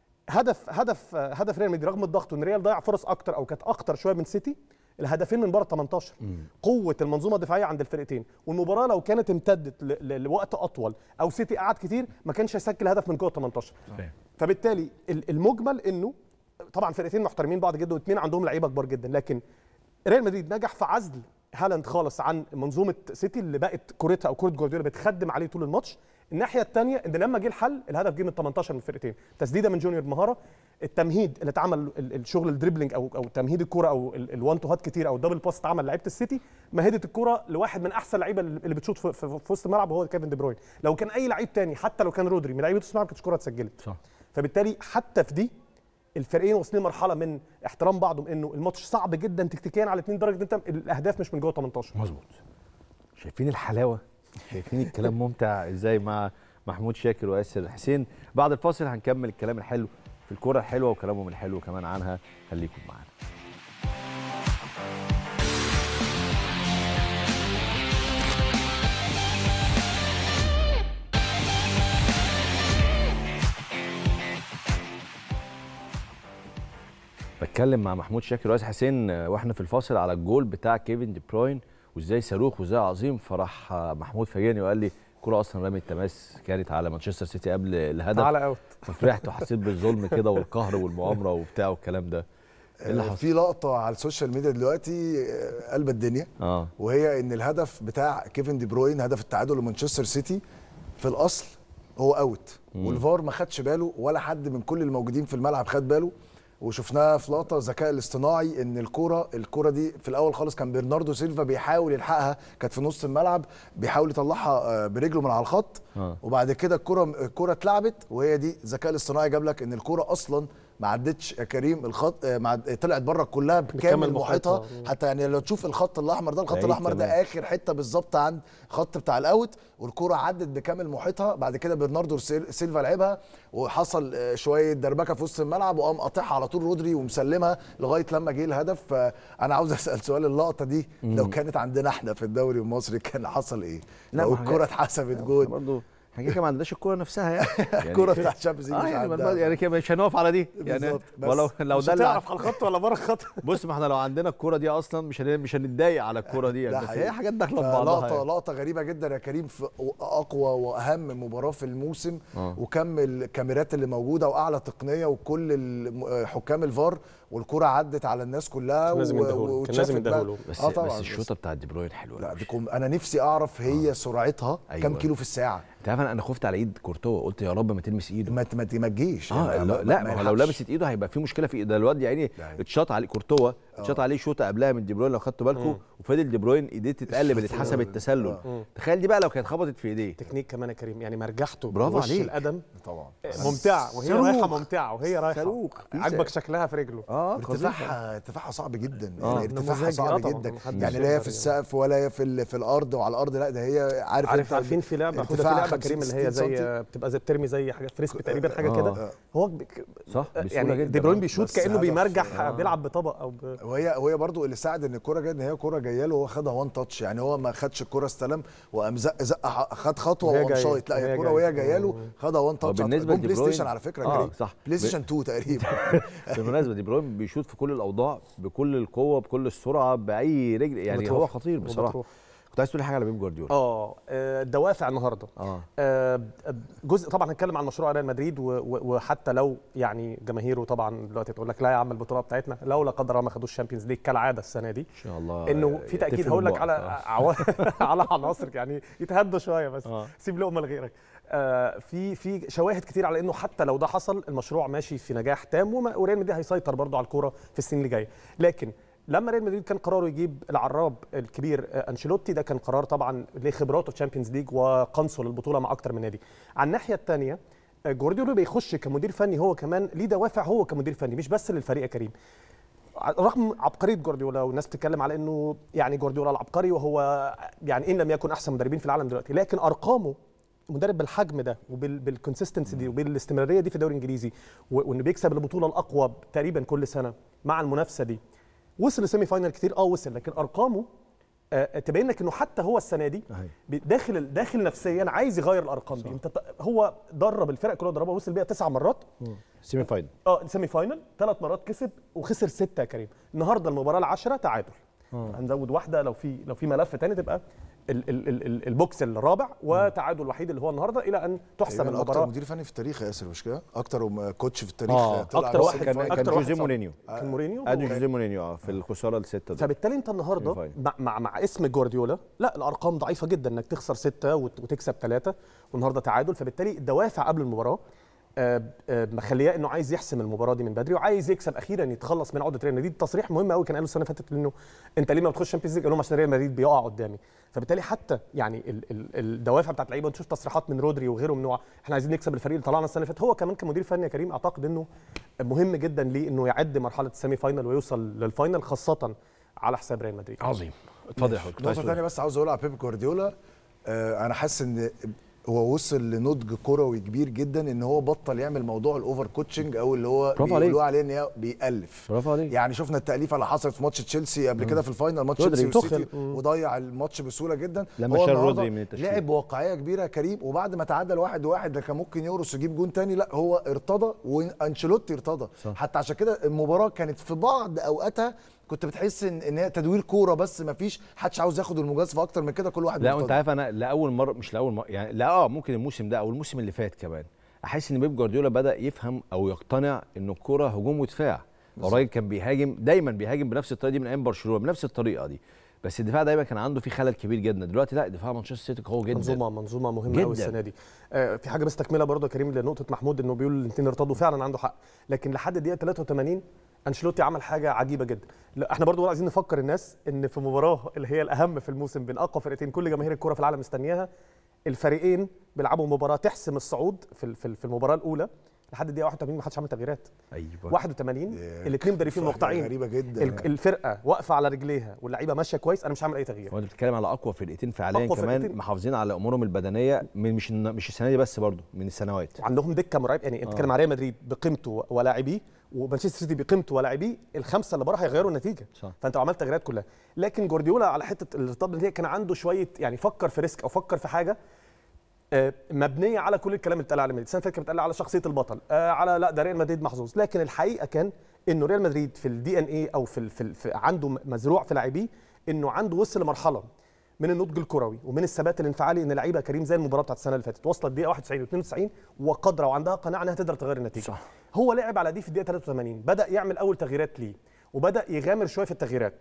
هدف هدف هدف ريال مدريد رغم الضغط وان ريال ضيع فرص اكتر او كانت اكتر شويه من سيتي الهدفين من بره 18 قوه المنظومه الدفاعيه عند الفرقتين والمباراه لو كانت امتدت ل- ل- لوقت اطول او سيتي قعد كتير ما كانش هيسجل هدف من جوه 18 فاهم. فبالتالي ال- المجمل انه طبعا فرقتين محترمين بعض جدا واثنين عندهم لعيبه كبار جدا لكن ريال مدريد نجح في عزل هالاند خالص عن منظومه سيتي اللي بقت كورتها او كره جوارديولا بتخدم عليه طول الماتش الناحيه الثانيه ان لما جه الحل الهدف جه من 18 من الفرقتين تسديده من جونيور مهاره التمهيد اللي اتعمل ال- الشغل الدريبلينج او او تمهيد الكره او ال- الوان تو هات كتير او الدبل باس اتعمل لعيبه السيتي مهدت الكره لواحد من احسن اللعيبه اللي بتشوط في, في, في وسط الملعب وهو كيفن دي بروين لو كان اي لعيب تاني حتى لو كان رودري من لعيبه نص الملعب كانت الكره اتسجلت صح فبالتالي حتى في دي الفريقين واصلين مرحله من احترام بعضهم انه الماتش صعب جدا تكتيكيا على اثنين درجه انت الاهداف مش من جوه 18 مظبوط شايفين الحلاوه شايفين الكلام ممتع ازاي مع محمود شاكر وياسر حسين بعد الفاصل هنكمل الكلام الحلو في الكوره الحلوه وكلامهم الحلو كمان عنها خليكم معانا بتكلم مع محمود شاكر ورئيس حسين آه، واحنا في الفاصل على الجول بتاع كيفن دي بروين وازاي صاروخ وازاي عظيم فراح آه، محمود فاجئني وقال لي الكوره اصلا رمي التماس كانت على مانشستر سيتي قبل الهدف تعالى اوت ففرحت وحسيت بالظلم كده والقهر والمؤامره وبتاع والكلام ده ايه اللي آه، حصل؟ في لقطه على السوشيال ميديا دلوقتي آه، قلب الدنيا اه وهي ان الهدف بتاع كيفن دي بروين هدف التعادل لمانشستر سيتي في الاصل هو اوت والفار ما خدش باله ولا حد من كل الموجودين في الملعب خد باله وشفناها في لقطه الذكاء الاصطناعي ان الكوره الكوره دي في الاول خالص كان برناردو سيلفا بيحاول يلحقها كانت في نص الملعب بيحاول يطلعها آه، برجله من على الخط آه. وبعد كده الكوره الكوره اتلعبت وهي دي الذكاء الاصطناعي جاب لك ان الكوره اصلا ما عدتش يا كريم الخط آه، ما عد- طلعت بره كلها بكامل بكامل محيطها محيطها. حتى يعني لو تشوف الخط الاحمر ده الخط بعيد الاحمر ده كمان. اخر حته بالظبط عند خط بتاع الاوت والكره عدت بكامل محيطها بعد كده برناردو سيل- سيلفا لعبها وحصل آه، شويه دربكه في وسط الملعب وقام قاطعها على طول رودري ومسلمها لغايه لما جه الهدف فانا عاوز اسال سؤال اللقطه دي لو كانت عندنا احنا في الدوري المصري كان حصل ايه؟ لا، لو ما هي- الكره اتحسبت جول برضه احنا كده كده ما عندناش الكوره نفسها يعني الكره بتاع الشامبيونز ليج اه مش يعني, عندها. ما- يعني كده مش هنقف على دي يعني بالظبط، بس ولو لو مش ده اللي هتعرف على الخط ولا بره الخط بص ما احنا لو عندنا الكوره دي اصلا مش هن- مش هنتضايق على الكوره دي يعني ده بس حقيقي. هي حاجات داخله في بعضها لقطه يعني. لقطه غريبه جدا يا كريم في اقوى واهم مباراه في الموسم آه. وكم الكاميرات اللي موجوده واعلى تقنيه وكل الم- حكام الفار والكره عدت على الناس كلها كان لازم و- يديهوله، كان واتشافت لازم بقى. يديهوله. بس اه طبعا بس الشوطه بتاعت دي بروين حلوه لا أوي. دي كم انا نفسي اعرف هي سرعتها أيوة. كم كيلو في الساعه انت عارف انا أنا خفت على ايد كورتوا قلت يا رب ما تلمس ايده ما ت- ما ت- ما تجيش اه يعني لا, لا ما هو لو يلحقش. لمست ايده هيبقى في مشكله في ده الواد يعني يعني. اتشاط عليه كورتوا اتشاط عليه شوطه قبلها من دي بروين لو خدتوا بالكم وفضل دي بروين ايديه تتقلب اللي اتحسب التسلل تخيل دي بقى لو كانت خبطت في ايديه تكنيك كمان يا كريم يعني مرجحته برافو بوش عليك. القدم طبعا ممتعه وهي صاروخ. رايحه ممتعه وهي رايحه صاروخ. في عاجبك س- شكلها في رجله اه ارتفاعها ارتفاعها صعب جدا آه. يعني ارتفاعها نموذجي. آه صعب طبعاً، جدا محدش يعني لا هي يقدر في السقف ولا هي في ال- في الارض وعلى الارض لا ده هي عارف عارف انت عارفين في لعبه حوده في ارتفاعها لعبه 50 كريم اللي هي 60 سنتي. زي بتبقى زي بترمي زي حاجه فريسبي تقريبا حاجه آه. كده هو بك- صح بسهوله يعني جدا دي بروين آه. بيشوط بس كانه هدف، بيمرجح آه. بيلعب بطبق او ب... وهي وهي برضو اللي ساعد ان الكوره جايه ان هي كوره جايه له هو خدها وان تاتش يعني هو ما خدش الكوره استلم وقام زق زق ح- خد خطوه وهي وقام جاية. شايط لا هي وهي الكوره وهي جاية. جايه له مم. خدها وان تاتش بالنسبة جون لدي بلاي بروين- ستيشن على فكره آه، كريم صح. بلاي ستيشن 2 تقريبا بالمناسبه دي بروين بيشوط في كل الاوضاع بكل القوه بكل السرعه باي رجل يعني وبتروح. هو خطير بصراحه وبتروح. كنت عايز تقول لي حاجه على بيب جوارديولا اه آه، الدوافع النهارده اه آه، جزء طبعا هنتكلم عن مشروع ريال مدريد و- و- وحتى لو يعني جماهيره طبعا دلوقتي تقول لك لا يا عم البطوله بتاعتنا لو لا قدر الله ما خدوش الشامبيونز ليج كالعاده السنه دي ان شاء الله انه في تاكيد يتفقوا هقول لك ببعض. على آه. عوا... على عناصر يعني يتهدوا شويه بس آه. سيب لقمه لغيرك آه في في شواهد كتير على انه حتى لو ده حصل المشروع ماشي في نجاح تام وما- وريال مدريد هيسيطر برضه على الكوره في السنين اللي جايه لكن لما ريال مدريد كان قراره يجيب العراب الكبير آه، انشيلوتي ده كان قرار طبعا لخبراته في تشامبيونز ليج وقنصه للبطوله مع اكتر من نادي على الناحيه الثانيه جوارديولا بيخش كمدير فني هو كمان ليه دوافع هو كمدير فني مش بس للفريق يا كريم رغم عبقريه جوارديولا والناس بتتكلم على انه يعني جوارديولا العبقري وهو يعني ان لم يكن احسن مدربين في العالم دلوقتي لكن ارقامه مدرب بالحجم ده وبالكونسستنسي دي وبالاستمراريه دي في الدوري الانجليزي و- وانه بيكسب البطوله الاقوى تقريبا كل سنه مع المنافسه دي وصل لسيمي فاينل كتير اه وصل لكن ارقامه آه، تبين لك انه حتى هو السنه دي أهي. بي- داخل داخل نفسيا عايز يغير الارقام دي انت ط- هو درب الفرق كلها دربها وصل بيها تسع مرات سيمي فاينل اه سيمي فاينل ثلاث مرات كسب وخسر سته يا كريم النهارده المباراه العاشره تعادل هنزود واحده لو في لو في ملف تاني تبقى ال ال ال ال البوكس الرابع وتعادل الوحيد اللي هو النهارده الى ان تحسم تقريبا اكتر المباراه مدير فني في التاريخ يا ياسر مش كده اكتر م- كوتش في التاريخ اه طلع أكتر بس واحد الفاينل. كان أكتر كان واحد جوزيه صعب. مورينيو كان مورينيو ادي و- جوزيه مورينيو اه في الخساره السته دي فبالتالي انت النهارده سيمي مع, مع مع اسم جوارديولا لا الارقام ضعيفه جدا انك تخسر سته وت- وتكسب ثلاثه والنهارده تعادل فبالتالي الدوافع قبل المباراه آه، آه، مخلياه انه عايز يحسم المباراه دي من بدري وعايز يكسب اخيرا يتخلص من عقده ريال مدريد تصريح مهم قوي كان قاله السنه اللي فاتت انه انت ليه ما بتخش الشامبيونز ليج قال لهم عشان ريال مدريد بيقع قدامي فبالتالي حتى يعني ال ال الدوافع بتاعت اللعيبه نشوف تصريحات من رودري وغيره من نوع احنا عايزين نكسب الفريق اللي طلعنا السنه اللي فاتت هو كمان كمدير فني يا كريم اعتقد انه مهم جدا ليه انه يعد مرحله السيمي فاينل ويوصل للفاينل خاصه على حساب ريال مدريد عظيم اتفضل يا حضرتك كنت عايز نقطة تقول تانية بس عاوز اقولها على بيب جوارديولا آه انا حاسس ان هو وصل لنضج كروي كبير جدا ان هو بطل يعمل موضوع الاوفر كوتشنج او اللي هو برافو بيقولوا عليك. عليه ان هي بيألف برافو عليك. يعني شفنا التأليفه اللي حصلت في ماتش تشيلسي قبل كده في الفاينل ماتش رودري. تشيلسي والسيتي تخل. مم. وضيع الماتش بسهوله جدا لما هو شال النهاردة رودري من التشكيل. لعب بواقعيه كبيره يا كريم وبعد ما تعادل واحد واحد ده كان ممكن يورس يجيب جون تاني لا هو ارتضى وانشيلوتي ارتضى صح. حتى عشان كده المباراه كانت في بعض اوقاتها كنت بتحس ان ان هي تدوير كوره بس ما فيش حدش عاوز ياخد المجازفه اكتر من كده كل واحد لا مرتضى. وانت عارف انا لاول مره مش لاول مره يعني لا اه ممكن الموسم ده او الموسم اللي فات كمان احس ان بيب جوارديولا بدا يفهم او يقتنع ان الكوره هجوم ودفاع الراجل كان بيهاجم دايما بيهاجم بنفس الطريقه دي من ايام برشلونه بنفس الطريقه دي بس الدفاع دايما كان عنده فيه خلل كبير جدا دلوقتي لا دفاع مانشستر سيتي قوي جدا منظومه منظومه مهمه جداً. قوي السنه دي آه في حاجه بس تكمله برضه يا كريم لنقطه محمود انه بيقول الاثنين ارتضوا فعلا عنده حق لكن لحد الدقيقه 83 انشيلوتي عمل حاجه عجيبه جدا لا احنا برضه عايزين نفكر الناس ان في مباراه اللي هي الاهم في الموسم بين اقوى فرقتين كل جماهير الكوره في العالم مستنياها الفريقين بيلعبوا مباراه تحسم الصعود في ال- في ال- في المباراه الاولى لحد الدقيقه 81 ما حدش عمل تغييرات ايوه 81 الاثنين مدربين حاجة مقطعين غريبه جدا ال- الفرقه واقفه على رجليها واللعيبه ماشيه كويس انا مش هعمل اي تغيير هو انت بتتكلم على اقوى فرقتين فعليا أقوى كمان فرقتين. محافظين على امورهم البدنيه من مش مش السنه دي بس برضه من السنوات وعندهم دكه مرعب يعني انت بتتكلم على ريال مدريد بقيمته ولاعبيه ومانشستر سيتي بقيمته ولاعبيه الخمسه اللي بره هيغيروا النتيجه صح. فانت لو عملت تغييرات كلها لكن جوارديولا على حته الارتباط دي كان عنده شويه يعني فكر في ريسك او فكر في حاجه آه، مبنيه على كل الكلام اللي اتقال على مدريد السنه اللي فاتت كانت بتقال على شخصيه البطل آه، على لا ده ريال مدريد محظوظ لكن الحقيقه كان انه ريال مدريد في الدي ان اي او في, ال- في, ال- في عنده مزروع في لاعبيه انه عنده وصل لمرحله من النضج الكروي ومن الثبات الانفعالي ان لعيبه كريم زي المباراه بتاعت السنه اللي فاتت وصلت دقيقه 91 و92 وقادره وعندها قناعه انها تقدر تغير النتيجه صح. هو لعب على دي في الدقيقه 83 بدا يعمل اول تغييرات ليه وبدا يغامر شويه في التغييرات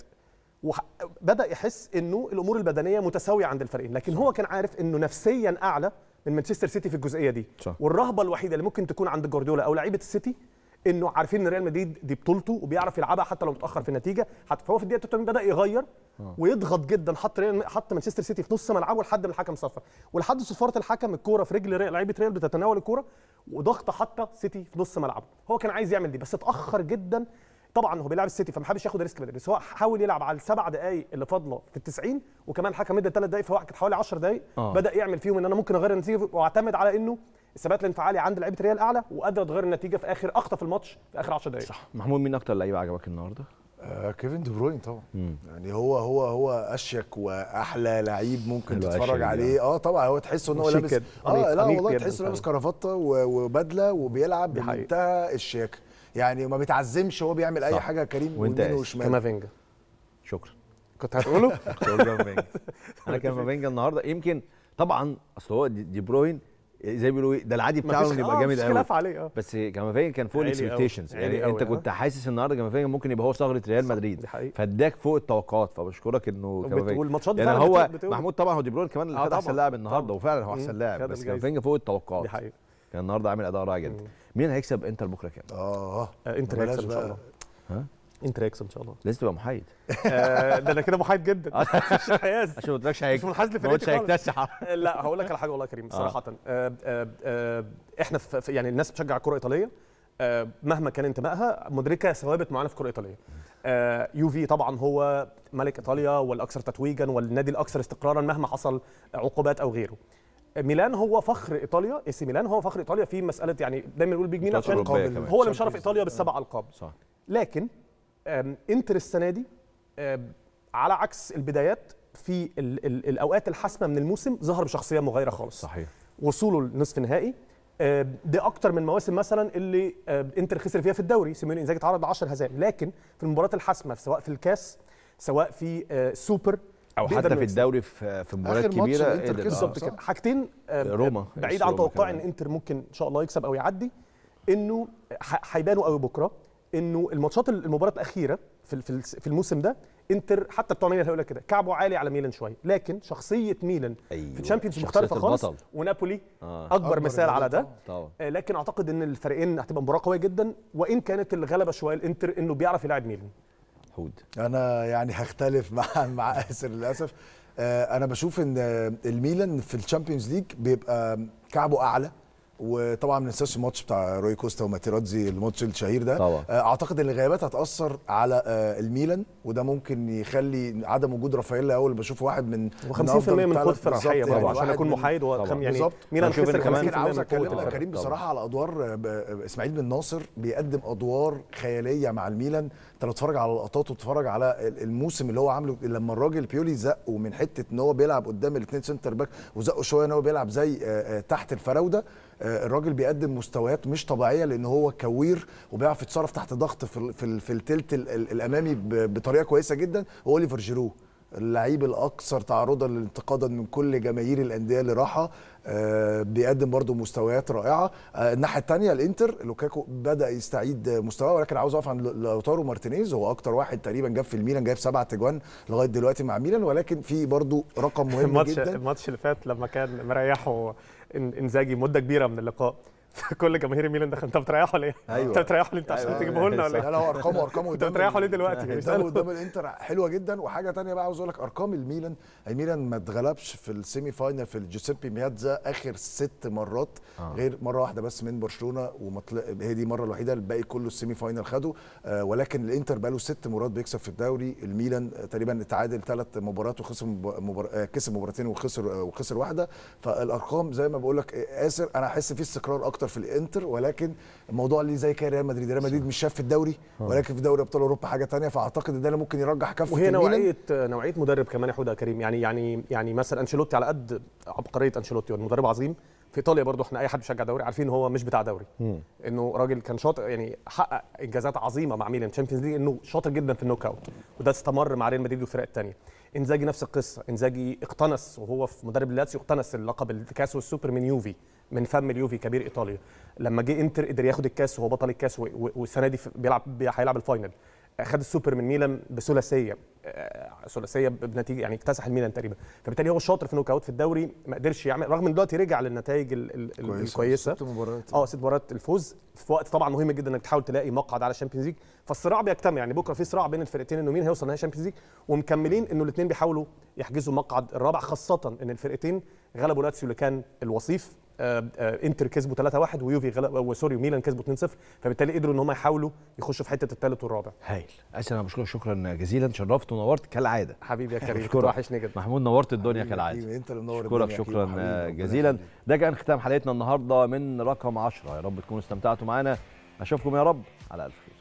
وبدا يحس انه الامور البدنيه متساويه عند الفريقين لكن هو كان عارف انه نفسيا اعلى من مانشستر سيتي في الجزئيه دي صح. والرهبه الوحيده اللي ممكن تكون عند جوارديولا او لعيبه السيتي انه عارفين ان ريال مدريد دي بطولته وبيعرف يلعبها حتى لو متاخر في النتيجه حتى فهو في الدقيقه 83 بدا يغير ويضغط جدا حط ريال حط مانشستر سيتي في نص ملعبه لحد ما الحكم صفر ولحد صفاره الحكم الكوره في رجل ريال- لعيبه ريال بتتناول الكوره وضغط حتى سيتي في نص ملعبه هو كان عايز يعمل دي بس اتاخر جدا طبعا هو بيلعب السيتي فما حبش ياخد ريسك بدري بس هو حاول يلعب على السبع دقائق اللي فاضله في ال 90 وكمان الحكم ادى ثلاث دقائق فهو كانت حوالي 10 دقائق آه. بدا يعمل فيهم ان انا ممكن اغير النتيجه واعتمد على انه الثبات الانفعالي عند لعيبه ريال اعلى وقادره تغير النتيجه في اخر اخطف الماتش في اخر 10 دقائق صح محمود مين اكتر لعيب عجبك النهارده آه كيفن دي بروين طبعا مم. يعني هو هو هو اشيك واحلى لعيب ممكن حلو تتفرج أشيك دي، عليه اه طبعا هو تحس ان هو وشيك لابس كده. اه أنيق- لا أنيق والله جداً تحس انه لابس فعلاً. كرافته و- وبدله وبيلعب دي حقيقة. بمنتهى الشياكه يعني ما بيتعزمش هو بيعمل اي صح. حاجه كريم وأنت ويمين إيش؟ وشمال كامافينجا شكرا كنت هتقوله تقول كامافينجا انا كامافينجا النهارده يمكن طبعا اصل هو دي, دي بروين زي ما بيقولوا ايه ده العادي بتاعه مفيش انه يبقى آه، جامد مفيش قوي خلاف عليه اه بس كامافينجا كان فوق عالي أوي. الاكسبكتيشنز عالي يعني أوي، انت آه. كنت حاسس النهارده كامافينجا ممكن يبقى هو ثغره ريال مدريد دي حقيقة. فاداك فوق التوقعات فبشكرك انه وبت- كامافينجا والماتشات يعني فعلاً هو بت- بتقول- محمود طبعا هو دي بروين كمان اللي آه خد احسن طبعاً. لاعب النهارده طبعاً. وفعلا هو مم. احسن لاعب خد بس الجايزة. كامافينجا فوق التوقعات دي حقيقه كان النهارده عامل اداء رائع جدا مين هيكسب انتر بكره كام اه آه، انتر بلاش هيكسب ان شاء بقى. الله ها؟ انتر هيكسب ان شاء الله لازم تبقى محايد آه، ده انا كده محايد جدا مفيش حياز عشان ما قلتلكش هيك مش منحاز ما قلتش لفرقتي خالص. هيكتسح لا هقول لك على حاجه والله يا كريم صراحه آه آه آه احنا في في- يعني الناس بتشجع الكره الايطاليه آه مهما كان انتمائها مدركه ثوابت معينه في الكره الايطاليه آه يوفي طبعا هو ملك ايطاليا والاكثر تتويجا والنادي الاكثر استقرارا مهما حصل عقوبات او غيره ميلان هو فخر ايطاليا اي سي ميلان هو فخر ايطاليا في مساله يعني دايما نقول بيج مين بطولات عشان أوروبية قابل- كمان. هو اللي مشرف Champions ايطاليا League. بالسبع القاب صح لكن آم، انتر السنه دي آم، على عكس البدايات في ال ال الاوقات الحاسمه من الموسم ظهر بشخصيه مغايره خالص صحيح وصوله لنصف النهائي آم، دي اكتر من مواسم مثلا اللي آم، انتر خسر فيها في الدوري سيميوني انزاجي تعرض ل 10 هزائم لكن في المباريات الحاسمه سواء في الكاس سواء في آه، سوبر او بيقدر حتى في يكسب. الدوري في في مباريات آخر ماتش كبيره الإنتر قدر. كسب. بالظبط صح. كده حاجتين آم، روما. بعيد بس عن روما توقعي ان كمان. انتر ممكن ان شاء الله يكسب او يعدي انه ح- هيبانوا قوي بكره انه الماتشات المباراه الاخيره في ال- في الس- في الموسم ده انتر حتى بتوع ميلان هيقول لك كده كعبه عالي على ميلان شويه لكن شخصيه ميلان أيوة. في الشامبيونز شخصية مختلفه خالص البطل. ونابولي آه. اكبر, أكبر مثال على ده طبعاً. طبعا آه، لكن اعتقد ان الفريقين هتبقى مباراه قويه جدا وان كانت الغلبه شويه الانتر انه بيعرف يلعب ميلان حود انا يعني هختلف مع مع اسر للاسف آه، انا بشوف ان آه، الميلان في الشامبيونز ليج بيبقى كعبه اعلى وطبعا ما ننساش الماتش بتاع روي كوستا وماتيراتزي الماتش الشهير ده طبعا. آه، اعتقد ان الغيابات هتاثر على آه، الميلان وده ممكن يخلي عدم وجود رافائيلا اول بشوف واحد من و50% من أفضل من قوه ثلاث- فرنسيه بالظبط برضه يعني عشان واحد اكون من- محايد هو طبعاً. خم يعني بالظبط. ميلان هنشوف خسر إن كمان 50% لكن عاوز من قوه اكلمك الفرق كريم طبعاً. بصراحه على ادوار آه، ب- آه، اسماعيل بن ناصر بيقدم ادوار خياليه مع الميلان انت لو تتفرج على اللقطات وتتفرج على ال- الموسم اللي هو عامله لما الراجل بيولي زقه من حته ان هو بيلعب قدام الاثنين سنتر باك وزقه شويه ان هو بيلعب زي آه، آه، تحت الفراوده آه، الراجل بيقدم مستويات مش طبيعيه لان هو كوير وبيعرف يتصرف تحت ضغط في ال- في, ال- في التلت ال- ال- الامامي ب- بطريقه كويسه جدا هو اوليفر جيرو اللعيب الاكثر تعرضا للانتقادا من كل جماهير الانديه اللي راحه آه، بيقدم برضو مستويات رائعه آه، الناحيه الثانيه الانتر لوكاكو بدا يستعيد مستواه ولكن عاوز اقف عند لوتارو مارتينيز هو اكتر واحد تقريبا جاب في الميلان جايب سبعة تجوان لغايه دلوقتي مع ميلان ولكن في برضو رقم مهم الماتش جدا الماتش اللي فات لما كان مريحه إن- انزاجي مده كبيره من اللقاء فكل جماهير ميلان دخل انت بتريحوا ليه؟ أيوة. انت بتريحوا ليه انت عشان أيوة. تجيبه لنا ولا لا ايه؟ لا هو ارقامه ارقامه انت قدام بتريحوا ليه ال- دلوقتي؟ قدام بيسألوا. قدام الانتر حلوه جدا وحاجه تانية بقى عاوز اقول لك ارقام الميلان الميلان ما اتغلبش في السيمي فاينل في الجوزيبي مياتزا اخر ست مرات آه. غير مره واحده بس من برشلونه ومطل... هي دي المره الوحيده الباقي كله السيمي فاينل خده آه ولكن الانتر بقى له ست مرات بيكسب في الدوري الميلان آه، تقريبا اتعادل ثلاث مباريات وخسر مب... مبار... آه كسب مباراتين وخسر آه وخسر واحده فالارقام زي ما بقول لك آه، اسر انا احس في استقرار اكتر في الانتر ولكن الموضوع اللي زي كده ريال مدريد ريال مدريد مش شاف في الدوري ولكن في دوري ابطال اوروبا حاجه تانية فاعتقد ان ده اللي ممكن يرجح كفه وهي الميلان. نوعيه نوعيه مدرب كمان يا حوده كريم يعني يعني يعني مثلا انشيلوتي على قد عبقريه انشيلوتي والمدرب عظيم في ايطاليا برضو احنا اي حد بيشجع دوري عارفين هو مش بتاع دوري انه راجل كان شاطر يعني حقق انجازات عظيمه مع ميلان تشامبيونز ليج انه شاطر جدا في النوك اوت وده استمر مع ريال مدريد والفرق الثانيه انزاجي نفس القصه انزاجي اقتنص وهو في مدرب لاتسيو اقتنص اللقب الكاس والسوبر من يوفي من فم اليوفي كبير ايطاليا لما جه انتر قدر ياخد الكاس وهو بطل الكاس و- و- والسنه دي في- بيلعب بي- هيلعب الفاينل خد السوبر من ميلان بثلاثيه آه، ثلاثيه بنتيجه يعني اكتسح الميلان تقريبا فبالتالي هو شاطر في نوك اوت في الدوري ما قدرش يعمل رغم ان دلوقتي رجع للنتائج ال- ال- ال- كويسة. الكويسه ست مباريات. اه ست مباريات الفوز في وقت طبعا مهم جدا انك تحاول تلاقي مقعد على الشامبيونز ليج فالصراع بيجتمع يعني بكره في صراع بين الفرقتين انه مين هيوصل نهائي الشامبيونز ليج ومكملين انه الاثنين بيحاولوا يحجزوا مقعد الرابع خاصه ان الفرقتين غلبوا لاتسيو اللي كان الوصيف آه، آه، انتر كسبوا 3-1 ويوفي غلب وسوري وميلان كسبوا 2-0 فبالتالي قدروا ان هم يحاولوا يخشوا في حته الثالث والرابع هايل اسر انا بشكرك شكرا جزيلا شرفت ونورت كالعاده حبيبي يا كريم كنت أشكرك. وحشني جدا محمود نورت الدنيا حبيبي يا كالعاده كريم، انت اللي منور اشكرك الدنيا يا كريم، شكرا حبيبي، آه، ربنا جزيلا يخليك. ده كان ختام حلقتنا النهارده من رقم 10 يا رب تكونوا استمتعتوا معانا اشوفكم يا رب على الف خير